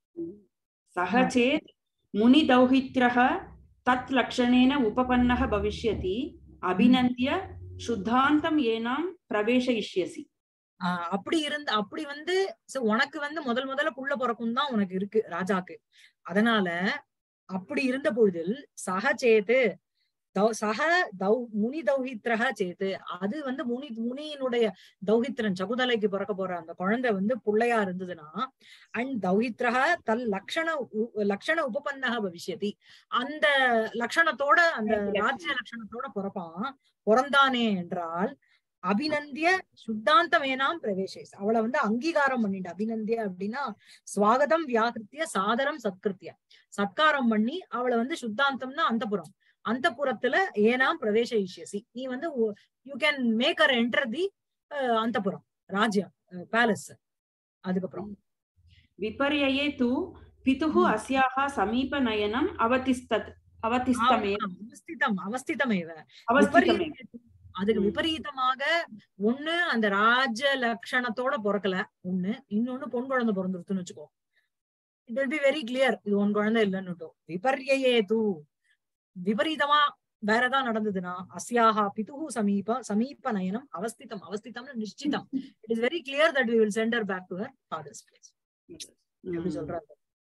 सः हा. चेत् मुनिदौहित्रः तत् लक्षणेन उपपन्नः भविष्यति अभिनन्द्य शुद्धान्तं येनां प्रवेशयिष्यसि ஆஹ் அப்படி இருந்து அப்படி வந்து so உனக்கு வந்து முதல் முதல்ல புள்ள பிறக்கும் தான் உனக்கு இருக்கு ராஜாக்கு அதனால அப்படி இருந்த பொழுதில் சகச்சேத்து தௌ- சக தௌ முனி தௌஹித்ரக சேத்து அது வந்து முனி முனியினுடைய தௌஹித்ரன் சகுதலைக்கு பிறக்க போற அந்த குழந்தை வந்து புள்ளையா இருந்ததுன்னா அண்ட் தௌஹித்ரக தல் லக்ஷண உ- லக்ஷண உபபன்னக பவிஷ்யதி அந்த லக்ஷணத்தோட அந்த ராஜ்ய லட்சணத்தோட பிறப்பான் பிறந்தானே என்றால் அபிநந்திய சுத்தாந்தமேனாம் பிரவேசேஸ் அவளை வந்து அங்கீகாரம் பண்ணிட்டு அபிநந்திய அப்படின்னா ஸ்வாகதம் வியாகிருத்திய சாதரம் சத்கிருத்திய சத்காரம் பண்ணி அவளை வந்து சுத்தாந்தம்னா அந்தபுரம் அந்தபுரத்துல ஏனாம் பிரவேசயிஷ்யசி நீ வந்து you can make her enter the அந்தபுரம் ராஜ்யம் பேலஸ் அதுக்கப்புறம் विपर्यये तु पितुः हम्म. अस्याः समीपनयनम् अवतिस्तत् अवतिस्तमेव ஆமா, அவஸ்திதம் அவஸ்திதமேவ अवस्थितमेव விபரீத- அதுக்கு ம். விபரீதமாக ஒண்ணு அந்த ராஜ லட்சணத்தோட பிறக்கல ஒண்ணு இன்னொன்னு பொன் குழந்தை பிறந்துருச்சுன்னு வச்சுக்கோ it will be very clear இது உன் குழந்தை இல்லைன்னுட்டோம் விபர்யே தூ விபரீதமா வேற ஏதாவது நடந்ததுன்னா அஸ்யாஹா பிதுஹு சமீப சமீப நயனம் அவஸ்திதம் அவஸ்திதம்னு நிச்சிதம் it is very clear that we will send her back to her father's place எப்படி சொல்றாங்க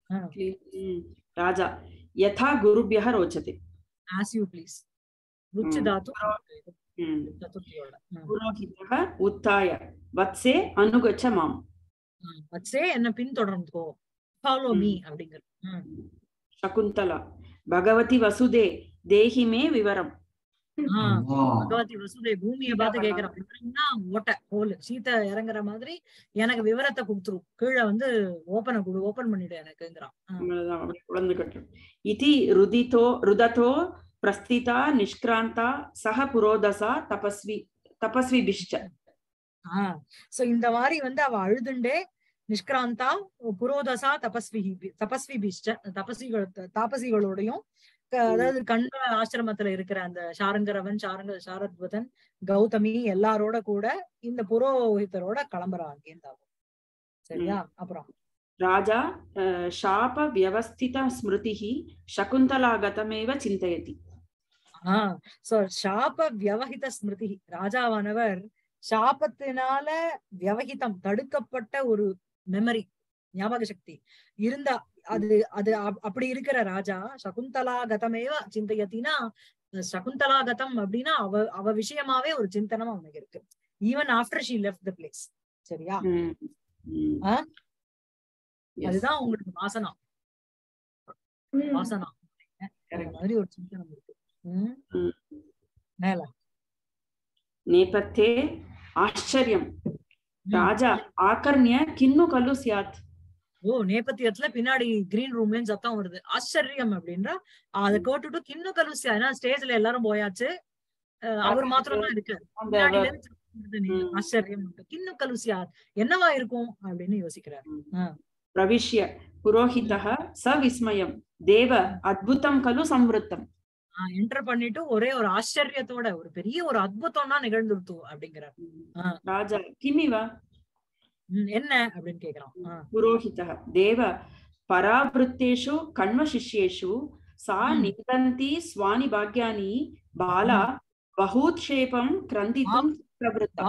हम्म. राजा यथा गुरुभ्यः रोचते ஆஸ் யூ ப்ளீஸ் ருச்சி ம். தாத்து हम्म. சதுர்த்தியோட ம். पुरोहितः उत्थाय वत्से अनुगच्छ माम् ம். வச்சே என்ன பின்தொடர்ந்துக்கோ ஃபாலோ மீ அப்படிங்கிற ம். शकुन्तला भगवति वसुदे देहि मे विवरम् ஆ, ஆமா. பகவதி வசுதை பூமியை பார்த்து கேக்குறான் விவரம்னா ஓட்ட ஹோல் சீத்தை இறங்குற மாதிரி எனக்கு விவரத்தை கொடுத்துரும் கீழே வந்து ஓபனை கொடு ஓபன் பண்ணிடு எனக்குங்கிறான் ஆ. அவ்வளவுதான், அப்படியே குழந்துகட்டும் इति रुदितो रुदतो प्रस्थिता निष्क्रान्ता सह पुरोदसा तपस्वी तपस्विभिश्च ஆ சோ இந்த மாதிரி வந்து அவ அழுதுண்டே நிஷ்கிராந்தா புரோதசா தபஸ்வி தபஸ்வி பிஷ்ட தபஸ்விகள் தாபசிகளோடையும் க- அதாவது கண்ட ஆசிரமத்துல இருக்கிற அந்த சாரங்கரவன் சாரங்க சாரத்வதன் கௌதமி எல்லாரோட கூட இந்த புரோஹிதரோட கிளம்புறான் அங்கேருந்து சரியா அப்புறம் राजा अ, शापव्यवस्थितस्मृतिः शकुन्तलागतमेव चिन्तयति ஆஹ் சோ சாப வியவஹித ஸ்மிருதி ராஜாவானவர் சாபத்தினால வியவஹிதம் தடுக்கப்பட்ட ஒரு மெமரி ஞாபக சக்தி இருந்தா அது அது அப்- அப்படி இருக்கிற ராஜா சகுந்தலாகதமேவ சிந்தையத்தினா சகுந்தலாகதம் அப்படின்னா அவ அவ விஷயமாவே ஒரு சிந்தனம் அவனுக்கு இருக்கு even after she left the place சரியா ம், ம். ஆ? Yes. அதுதான் உங்களுக்கு வாசனா ம். வாசனா அந்த Correct. மாதிரி ஒரு சிந்தனம் இருக்கு உம் ம். மேல नेपथ्ये आश्चर्यं ம். राजा आकर्ण्य किन्नु खलु स्यात् ஓ நேபத்தியத்துல பின்னாடி கிரீன் ரூம்லயும் சத்தம் வருது ஆச்சரியம் அப்படின்றா அதை கேட்டுட்டு கிண்ணு கலுசியா ஏன்னா ஸ்டேஜ்ல எல்லாரும் போயாச்சு அஹ் அவர் மாத்திரம் தான் இருக்காரு அந்த பின்னாடில வ- இருந்து சத்தம் வருது நீ. ம். ஆச்சரியம் கிண்ணு கலுசியா என்னவா இருக்கும் அப்படின்னு யோசிக்கிறார் प्रविश्य पुरोहितः सविस्मयं देव अद्भुतं खलु संवृत्तम् என்டர் பண்ணிட்டு ஒரே ஒரு ஆச்சரியத்தோட ஒரு பெரிய ஒரு அத்புதம்னா நிகழ்ந்துருத்து அப்படிங்கிறார் ஆ. राजा किमिव ம், என்ன அப்படின்னு கேக்குறான் ஆ. पुरोहितः देव परावृत्तेषु कण्वशिष्येषु सा हम्म। निन्दन्ती स्वानि भाग्यानि बाला बहुक्षेपं क्रन्दितुं प्रवृत्ता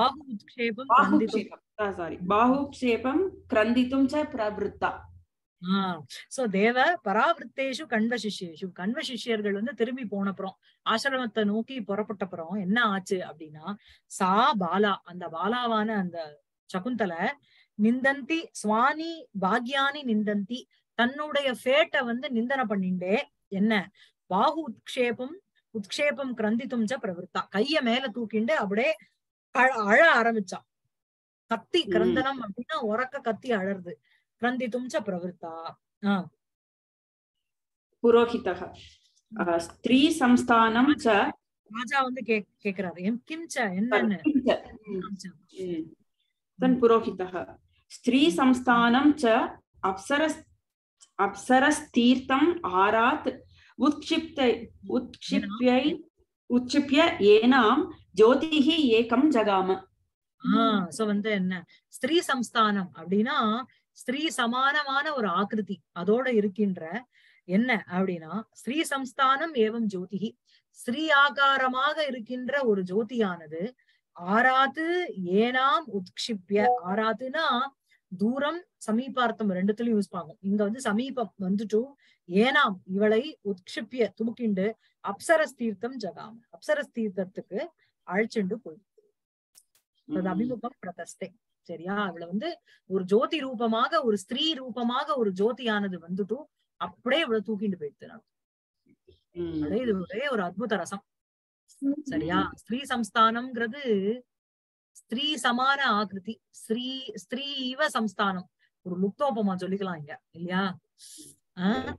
சோ தேவ பராவிருத்தேஷு கண்வ சிஷ்யேஷு கண்வ சிஷ்யர்கள் வந்து திரும்பி போனப்புறம் ஆசிரமத்தை நோக்கி புறப்பட்டப்புறம் என்ன ஆச்சு அப்படின்னா சா பாலா அந்த பாலாவான அந்த சகுந்தலை நிந்தந்தி சுவானி பாக்யானி நிந்தந்தி தன்னுடைய ஃபேட்டை வந்து நிந்தனை பண்ணிண்டே என்ன பாகு உத்க்ஷேபம் உத்க்ஷேபம் கிரந்தித்தும் ச பிரவருத்தா கைய மேல தூக்கிண்டு அப்படியே அழ- அழ ஆரம்பிச்சா கத்தி ம். கிரந்தனம் அப்படின்னா உறக்க கத்தி அழறது கிரந்தித்தும் ச பிரவருத்தா ஆஹ் पुरोहितः अ, स्त्रीसंस्थानं च ராஜா வந்து கே கேக்குறாரு எம் கிம்ச்ச என்னன்னு किं च, ம், तन् पुरोहितः स्त्रीसंस्थानं च अप्सरस् अप्सरस्तीर्थम् आरात् उत्क्षिप्त उत्क्षिप्यै उत्क्षिप्य येनां ज्योतिः एकं जगाम ஆஹ் சோ வந்து என்ன ஸ்திரீ சம்ஸ்தானம் அப்படின்னா ஸ்திரீ சமானமான ஒரு ஆக்கிருதி அதோட இருக்கின்ற என்ன அப்படின்னா ஸ்ரீ சம்ஸ்தானம் ஏவம் ஜோதிகி ஸ்ரீ ஆகாரமாக இருக்கின்ற ஒரு ஜோதியானது ஆராத்து ஏனாம் உத்க்ஷிப்ய ஆராத்துனா தூரம் சமீபார்த்தம் ரெண்டுத்துலயும் யூஸ் ஆகும் இங்க வந்து சமீபம் வந்துட்டு ஏனாம் இவளை உத்க்ஷிப்ய தூக்கிண்டு அப்சரஸ் தீர்த்தம் ஜகாம அப்சரஸ் தீர்த்தத்துக்கு அழைச்சுண்டு போய் அது அபிமுகம் பிரதஸ்தே சரியா அவள வந்து ஒரு ஜோதி ரூபமாக ஒரு ஸ்திரீ ரூபமாக ஒரு ஜோதியானது வந்துட்டு அப்படியே இவளை தூக்கிட்டு போயிடுது நான் ம், அப்படியே இது ஒரே ஒரு அத்புத ரசம் சரியா ஸ்திரீ சம்ஸ்தானம்ங்கிறது ஸ்திரீ சமான ஆகிருதி ஸ்ரீ ஸ்திரீ இவ சம்ஸ்தானம் ஒரு லுப்தோபமா சொல்லிக்கலாம் இங்க இல்லையா ஆஹ்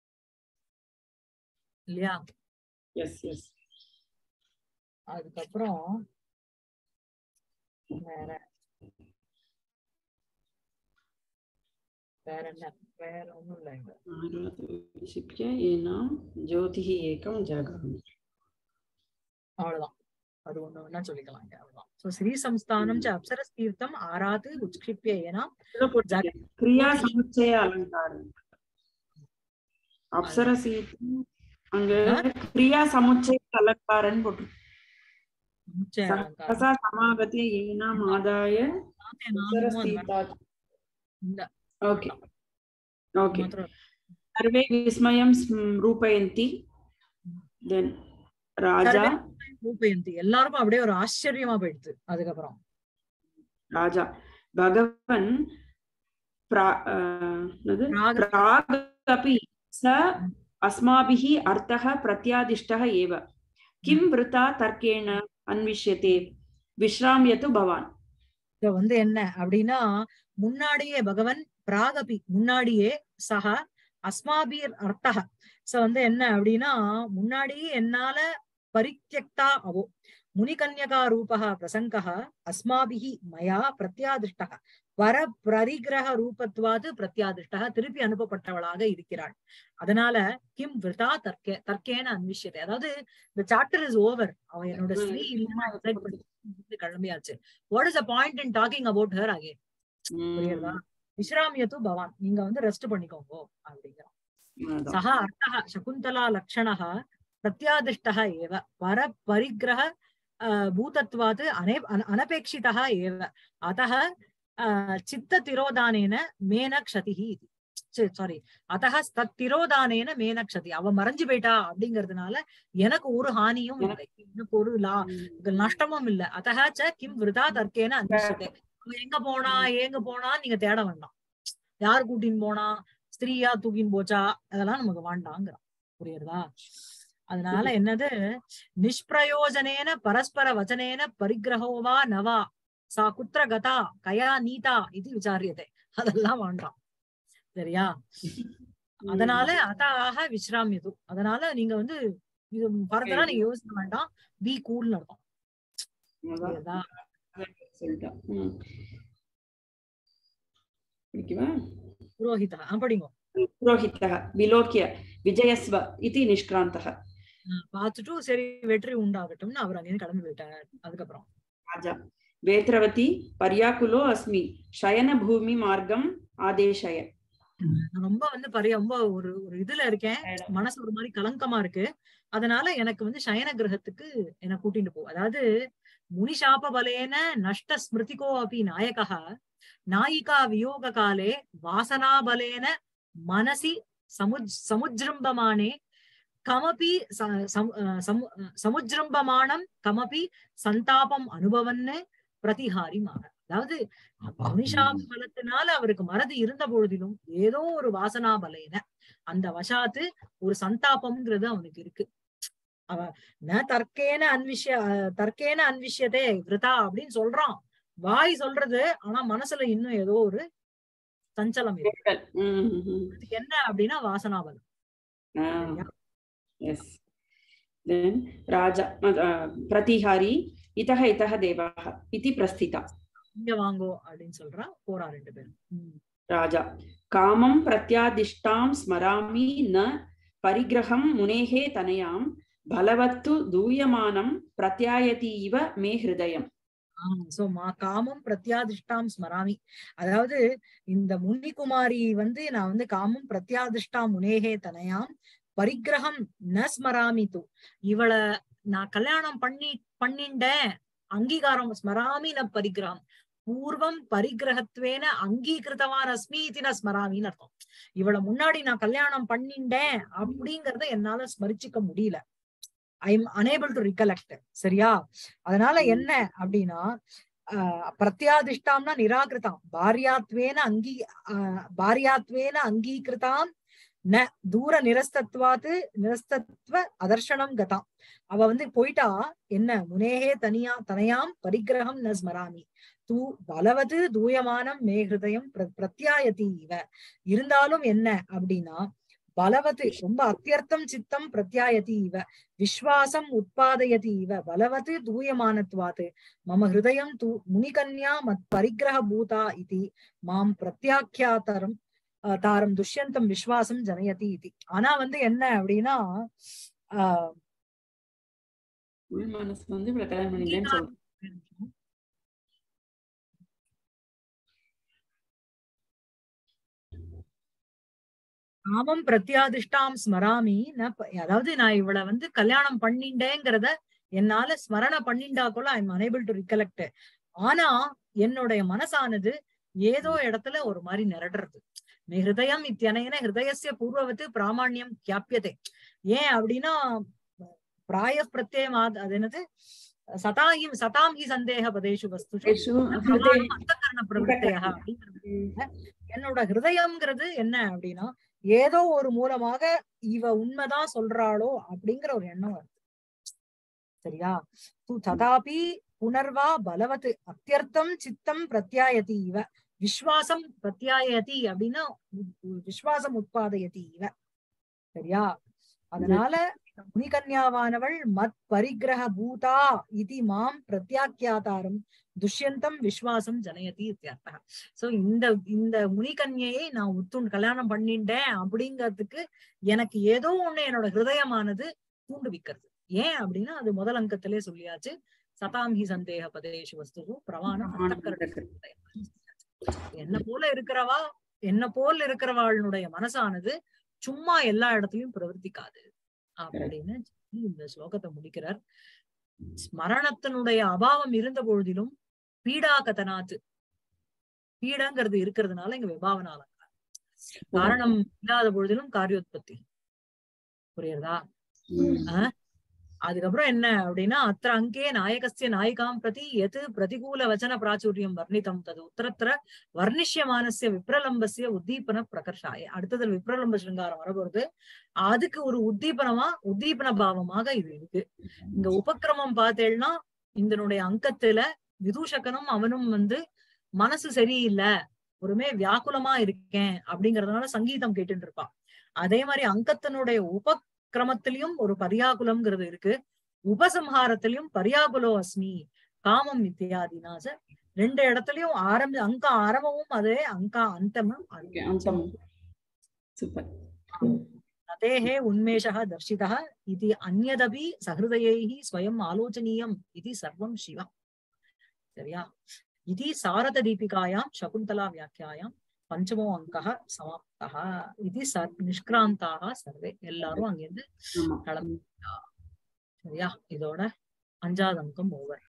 இல்லையா yes yes அதுக்கப்புறம் வேற வேற என்ன வேற ஒண்ணும் இல்ல இங்க आरात् उत्क्षिप्य येनां ज्योतिः एकं जगाम அவ்வளவுதான் அது ஒண்ணு வேணா சொல்லிக்கலாம் இங்க அவ்வளவுதான் சோ ஸ்ரீ சம்ஸ்தானம் ச அப்சரஸ் தீர்த்தம் ஆராது உட்கிருப்பிய ஏனா ஜக- क्रिया समुच्चय अलङ्कारम् அப்சரசீதம் அங்க கிரியா சமுச்சய அலங்காரன் போட்டு நிச்சய அலங்காரம். சகசா சமாகத்திய ஏனாம் ஆதாய நானே நானும் அந்த மாதிரி அப்சரசீதாத் இல்ல. ஓகே ஓகே மாத்திரம் सर्वे विस्मयं स्म- रूपयन्ति देन् राजा ரூபயந்தி எல்லாருக்கும் அப்படியே ஒரு ஆச்சரியமா போயிடுது அதுக்கப்புறம் राजा भगवन् प्रा अ, नद्? प्राग्- प्राग् अपि स अस्माभिः अर्थः प्रत्यादिष्टः एव किं वृथा तर्केण अन्विष्यते विश्राम्यतु भवान् இங்க வந்து என்ன அப்படின்னா முன்னாடியே பகவன் பிராகபி முன்னாடியே சக அஸ்மாபீர் அர்த்தக சோ வந்து என்ன அப்படின்னா முன்னாடியே என்னால பரித்தியக்தா அவோ முனிகன்யகா ரூபக பிரசங்கः அஸ்மாபிஹி மயா பிரத்யாதிஷ்டக வர பரிகிரக ரூபத்வாது பிரத்யாதிஷ்டக திருப்பி அனுப்பப்பட்டவளாக இருக்கிறாள் அதனால கிம் விருதா தர்க்கே தர்க்கேன அன்விஷ்யத்தை அதாவது இந்த சாப்டர் இஸ் ஓவர் அவன் என்னோட ஸ்ரீ இல்லைன்னா decide பண்ணி கிளம்பியாச்சு what is a point in talking about her அகே புரியுதா விஸ்ராமியத்து பவான் நீங்க வந்து ரெஸ்ட் பண்ணிக்கோங்க அப்படிங்கிறான் அதான். சக அர்த்தः சகுந்தலா லக்ஷணः பிரத்யாதிஷ்டः ஏவ பர பரிகிரக அஹ், பூதத்வாத் அனே அன- அனபேட்சிதः ஏவ அतः அஹ், சித்த திரோதானேன மேன க்ஷதிஹி சாரி அத்தக தத் திரோதானேன மேன க்ஷதி அவ மறைஞ்சு போயிட்டா அப்படிங்கறதுனால எனக்கு ஒரு ஹானியும் இல்லை எனக்கு ஒரு லா நஷ்டமும் இல்ல அத்தக ச கிம் விருதா தர்க்கேன அன்விஷதே அவ எங்க போனா ஏங்க போனா நீங்க தேட வேண்டாம் யார் கூட்டின்னு போனா ஸ்திரீயா தூக்கின்னு போச்சா அதெல்லாம் நமக்கு வேண்டாங்கிறான் புரியுறதா அதனால என்னது நிஷ்பிரயோஜனேன பரஸ்பர வச்சனேன பரிகிரகோவா நவா சா குத்திர கதா கயா நீதா இது விசாரியத்தை அதெல்லாம் வேண்டாம் சரியா அதனால அதாக விஸ்ராமியது அதனால நீங்க வந்து இது ஃபர்தரா நீங்க யோசிக்க வேண்டாம் பி கூல்னு இருக்கும் அதான். புரியுதா சொல்லிட்டா ம். படிக்கவா புரோஹிதா ஆ, படிங்க पुरोहितः विलोक्य विजयस्व इति निष्क्रान्तः ஆ, பார்த்துட்டு சரி வெற்றி உண்டாகட்டும்னு அவர் அங்கிருந்து கிளம்பி போயிட்டார் அதுக்கப்புறம் राजा वेत्रवती पर्याकुलो अस्मि शयनभूमिमार्गम् आदेशय நான் ரொம்ப வந்து பரிய ரொம்ப ஒரு ஒரு இதுல இருக்கேன் மனசு ஒரு மாதிரி கலங்கமா இருக்கு அதனால எனக்கு வந்து சயன கிரகத்துக்கு என்ன கூட்டிட்டு போ அதாவது முனிஷாப பலேன நஷ்ட ஸ்மிருதிகோ அப்படி நாயகா நாயிகா வியோக காலே வாசனா பலேன மனசி சமுஜ் சமுஜ்ரும்பமானே கமபி ச- சம்- அஹ் சமு- அஹ் சமுஜ்ரும்பமானம் கமபி சந்தாபம் அனுபவன்னு பிரதிஹாரி மாக அதாவது மனுஷா பலத்தினால அவருக்கு மறதி இருந்த பொழுதிலும் ஏதோ ஒரு வாசனா பலையின அந்த வசாத்து ஒரு சந்தாபம்ங்கிறது அவனுக்கு இருக்கு அவ ந தர்க்கேன அன்விஷ்ய அஹ் தர்க்கேன அன்விஷ்யதே விரதா அப்படின்னு சொல்றான் வாய் சொல்றது ஆனா மனசுல இன்னும் ஏதோ ஒரு சஞ்சலம் இருக்கு ம், ம். அது என்ன அப்படின்னா வாசனாபலம் Ah, yes. Then Raja, uh, Pratihari, itaha itaha devaha, iti prasthita. இங்க வாங்கோ அப்படின்னு சொல்றா போறா ரெண்டு பேரும் உம் राजा कामं प्रत्यादिष्टां स्मरामि न परिग्रहं मुनेः तनयां बलवत्तु दूयमानं प्रत्यायति इव मे हृदयम् ஆமா சோ மா காமம் பிரத்யாதிஷ்டாம் ஸ்மராமி அதாவது இந்த முனிகுமாரி வந்து நான் வந்து காமம் பிரத்யாதிஷ்டாம் முனேகே தனயாம் பரிக்கிரகம் ந ஸ்மராமி து இவள நான் கல்யாணம் பண்ணி பண்ணிண்டேன் அங்கீகாரம் ஸ்மராமி ந பரிக்கிரகம் பூர்வம் பரிக்கிரகத்வேன அங்கீகிருத்தவான் அஸ்மி இது ந ஸ்மராமின்னு அர்த்தம் இவள முன்னாடி நான் கல்யாணம் பண்ணிண்டேன் அப்படிங்கறத என்னால ஸ்மரிச்சுக்க முடியல I am unable to recollect சரியா அதனால ம். என்ன அப்படின்னா ஆஹ் பிரத்யாதிஷ்டாம்னா நிராகிருதாம் பாரியாத்வேன அங்கீ ஆஹ் பாரியாத்வேன அங்கீகிருதாம் ந தூர நிரஸ்தத்வாத்து நிரஸ்தத்வ அதர்ஷனம் கதாம் அவ வந்து போயிட்டா என்ன முனேகே தனியா தனையாம் பரிக்கிரகம் ந ஸ்மராமி தூ பலவது தூயமானம் மே ஹிருதயம் பிர- பிரத்யாயதி இவ இருந்தாலும் என்ன அப்படின்னா பலவத்து ரொம்ப அத்தியர்த்தம் சித்தம் பிரத்யாயதி இவ விஸ்வாசம் உத்பாதயதி இவ பலவத்து தூயமானத்வாத் மம ஹிருதயம் தூ முனிகன்யா மத் பரிகிரக பூதா இதி மாம் பிரத்யாக்கியாத்தரம் அஹ், தாரம் துஷ்யந்தம் விஸ்வாசம் ஜனயதி இதி ஆனா வந்து என்ன அப்படின்னா ஆஹ் உள் மனசு வந்து இவ்வளவு கல்யாணம் பண்ணிட்டேன்னு சொல்றேன் காமம் பிரத்யாதிஷ்டாம் ஸ்மராமி ந ப- அதாவது நான் இவளை வந்து கல்யாணம் பண்ணிண்டேங்கிறத என்னால ஸ்மரண பண்ணிண்டா கூட I am unable to recollect ஆனா என்னுடைய மனசானது ஏதோ இடத்துல ஒரு மாதிரி நிரடுறது மே ஹிருதயம் இத்தியனைன ஹிருதயசிய பூர்வவத்து பிராமாண்யம் கியாப்பியதே ஏன் அப்படின்னா பிராய பிரத்யம் அது என்னது சதாஹி சதாம் ஹி சந்தேக பதேஷு வஸ்துஷு தேஷு பிரமாணம் அந்தகரண பிரவருத்தையா அப்படிங்கிறது என்னோட ஹிருதயம்ங்கிறது என்ன அப்படின்னா ஏதோ ஒரு மூலமாக இவ உண்மைதான் சொல்றாளோ அப்படிங்கிற ஒரு எண்ணம் வருது சரியா து ததாபி புனர்வா பலவத் அத்தியர்த்தம் சித்தம் பிரத்யாயதி இவ விஸ்வாசம் பிரத்யாயதி அப்படின்னா உ- உ- விஸ்வாசம் உட்பாதயதி இவ சரியா அதனால முனிகன்யாவானவள் மத் பரிகிரக பூதா இது மாம் பிரத்யாக்கியாதாரம் துஷ்யந்தம் விஸ்வாசம் ஜனயதி இத்தியர்த்தா சோ இந்த இந்த முனிகன்யையை நான் உத்துண் கல்யாணம் பண்ணிட்டேன் அப்படிங்கிறதுக்கு எனக்கு ஏதோ ஒண்ணு என்னோட ஹிருதயமானது தூண்டுவிக்கிறது ஏன் அப்படின்னா அது முதல் அங்கத்திலே சொல்லியாச்சு சதாம்ஹி சந்தேக பதேஷு வஸ்து பிரமாணம் அந்தக்கரண என்ன போல இருக்கிறவா என்ன போல இருக்கிறவாளுடைய மனசானது சும்மா எல்லா இடத்துலயும் பிரவர்த்திக்காது அப்படின்னு சொல்லி இந்த ஸ்லோகத்தை முடிக்கிறார் ஸ்மரணத்தினுடைய அபாவம் இருந்த பொழுதிலும் பீடா கதனாத்து பீடங்கிறது இருக்கிறதுனால இங்க விபாவன அலங்காரம் காரணம் இல்லாத பொழுதிலும் காரியோத்பத்தி புரியுறதா அதுக்கப்புறம் என்ன அப்படின்னா அத்த அங்கே நாயகஸ்ய நாயிகாம் பிரதி எது பிரதிகூல வச்சன பிராச்சுரியம் வர்ணிதம் தது உத்தரத்திர வர்ணிஷ்யமானசிய விப்ரலம்பசிய உத்தீபன பிரகர்ஷாய அடுத்ததுல விப்ரலம்ப சிருங்காரம் வரப்போறது அதுக்கு ஒரு உத்தீபனமா உத்தீபன பாவமாக இது இருக்கு இங்க உபக்கிரமம் பார்த்தேன்னா இதனுடைய அங்கத்துல விதூஷகனும் அவனும் வந்து மனசு சரியில்லை ஒருமே வியாக்குலமா இருக்கேன் அப்படிங்கறதுனால சங்கீதம் கேட்டுட்டு இருப்பான் அதே மாதிரி அங்கத்தினுடைய உபக்கிரமத்திலையும் ஒரு பரியாகுலம்ங்கிறது இருக்கு உபசம்ஹாரத்திலையும் பரியாகுலோ அஸ்மி காமம் இத்தியாதினாச ரெண்டு இடத்துலயும் ஆரம்பி அங்க ஆரம்பமும் அதே அங்க அந்தமும் அதே. அந்தம் சூப்பர் नतेः उन्मेषः दर्शितः इति अन्यदपि सहृदयैः स्वयम् आलोचनीयम् इति सर्वं शिवम् சரியா इति सारददीपिकायां शकुन्तलाव्याख्यायां பஞ்சமோ அங்கः சமாப்தः இது சர் நிஷ்கிராந்தாக சர்வே எல்லாரும் அங்கிருந்து ஆமா கிளம்பி சரியா இதோட அஞ்சாவது அங்கம் ஓவர்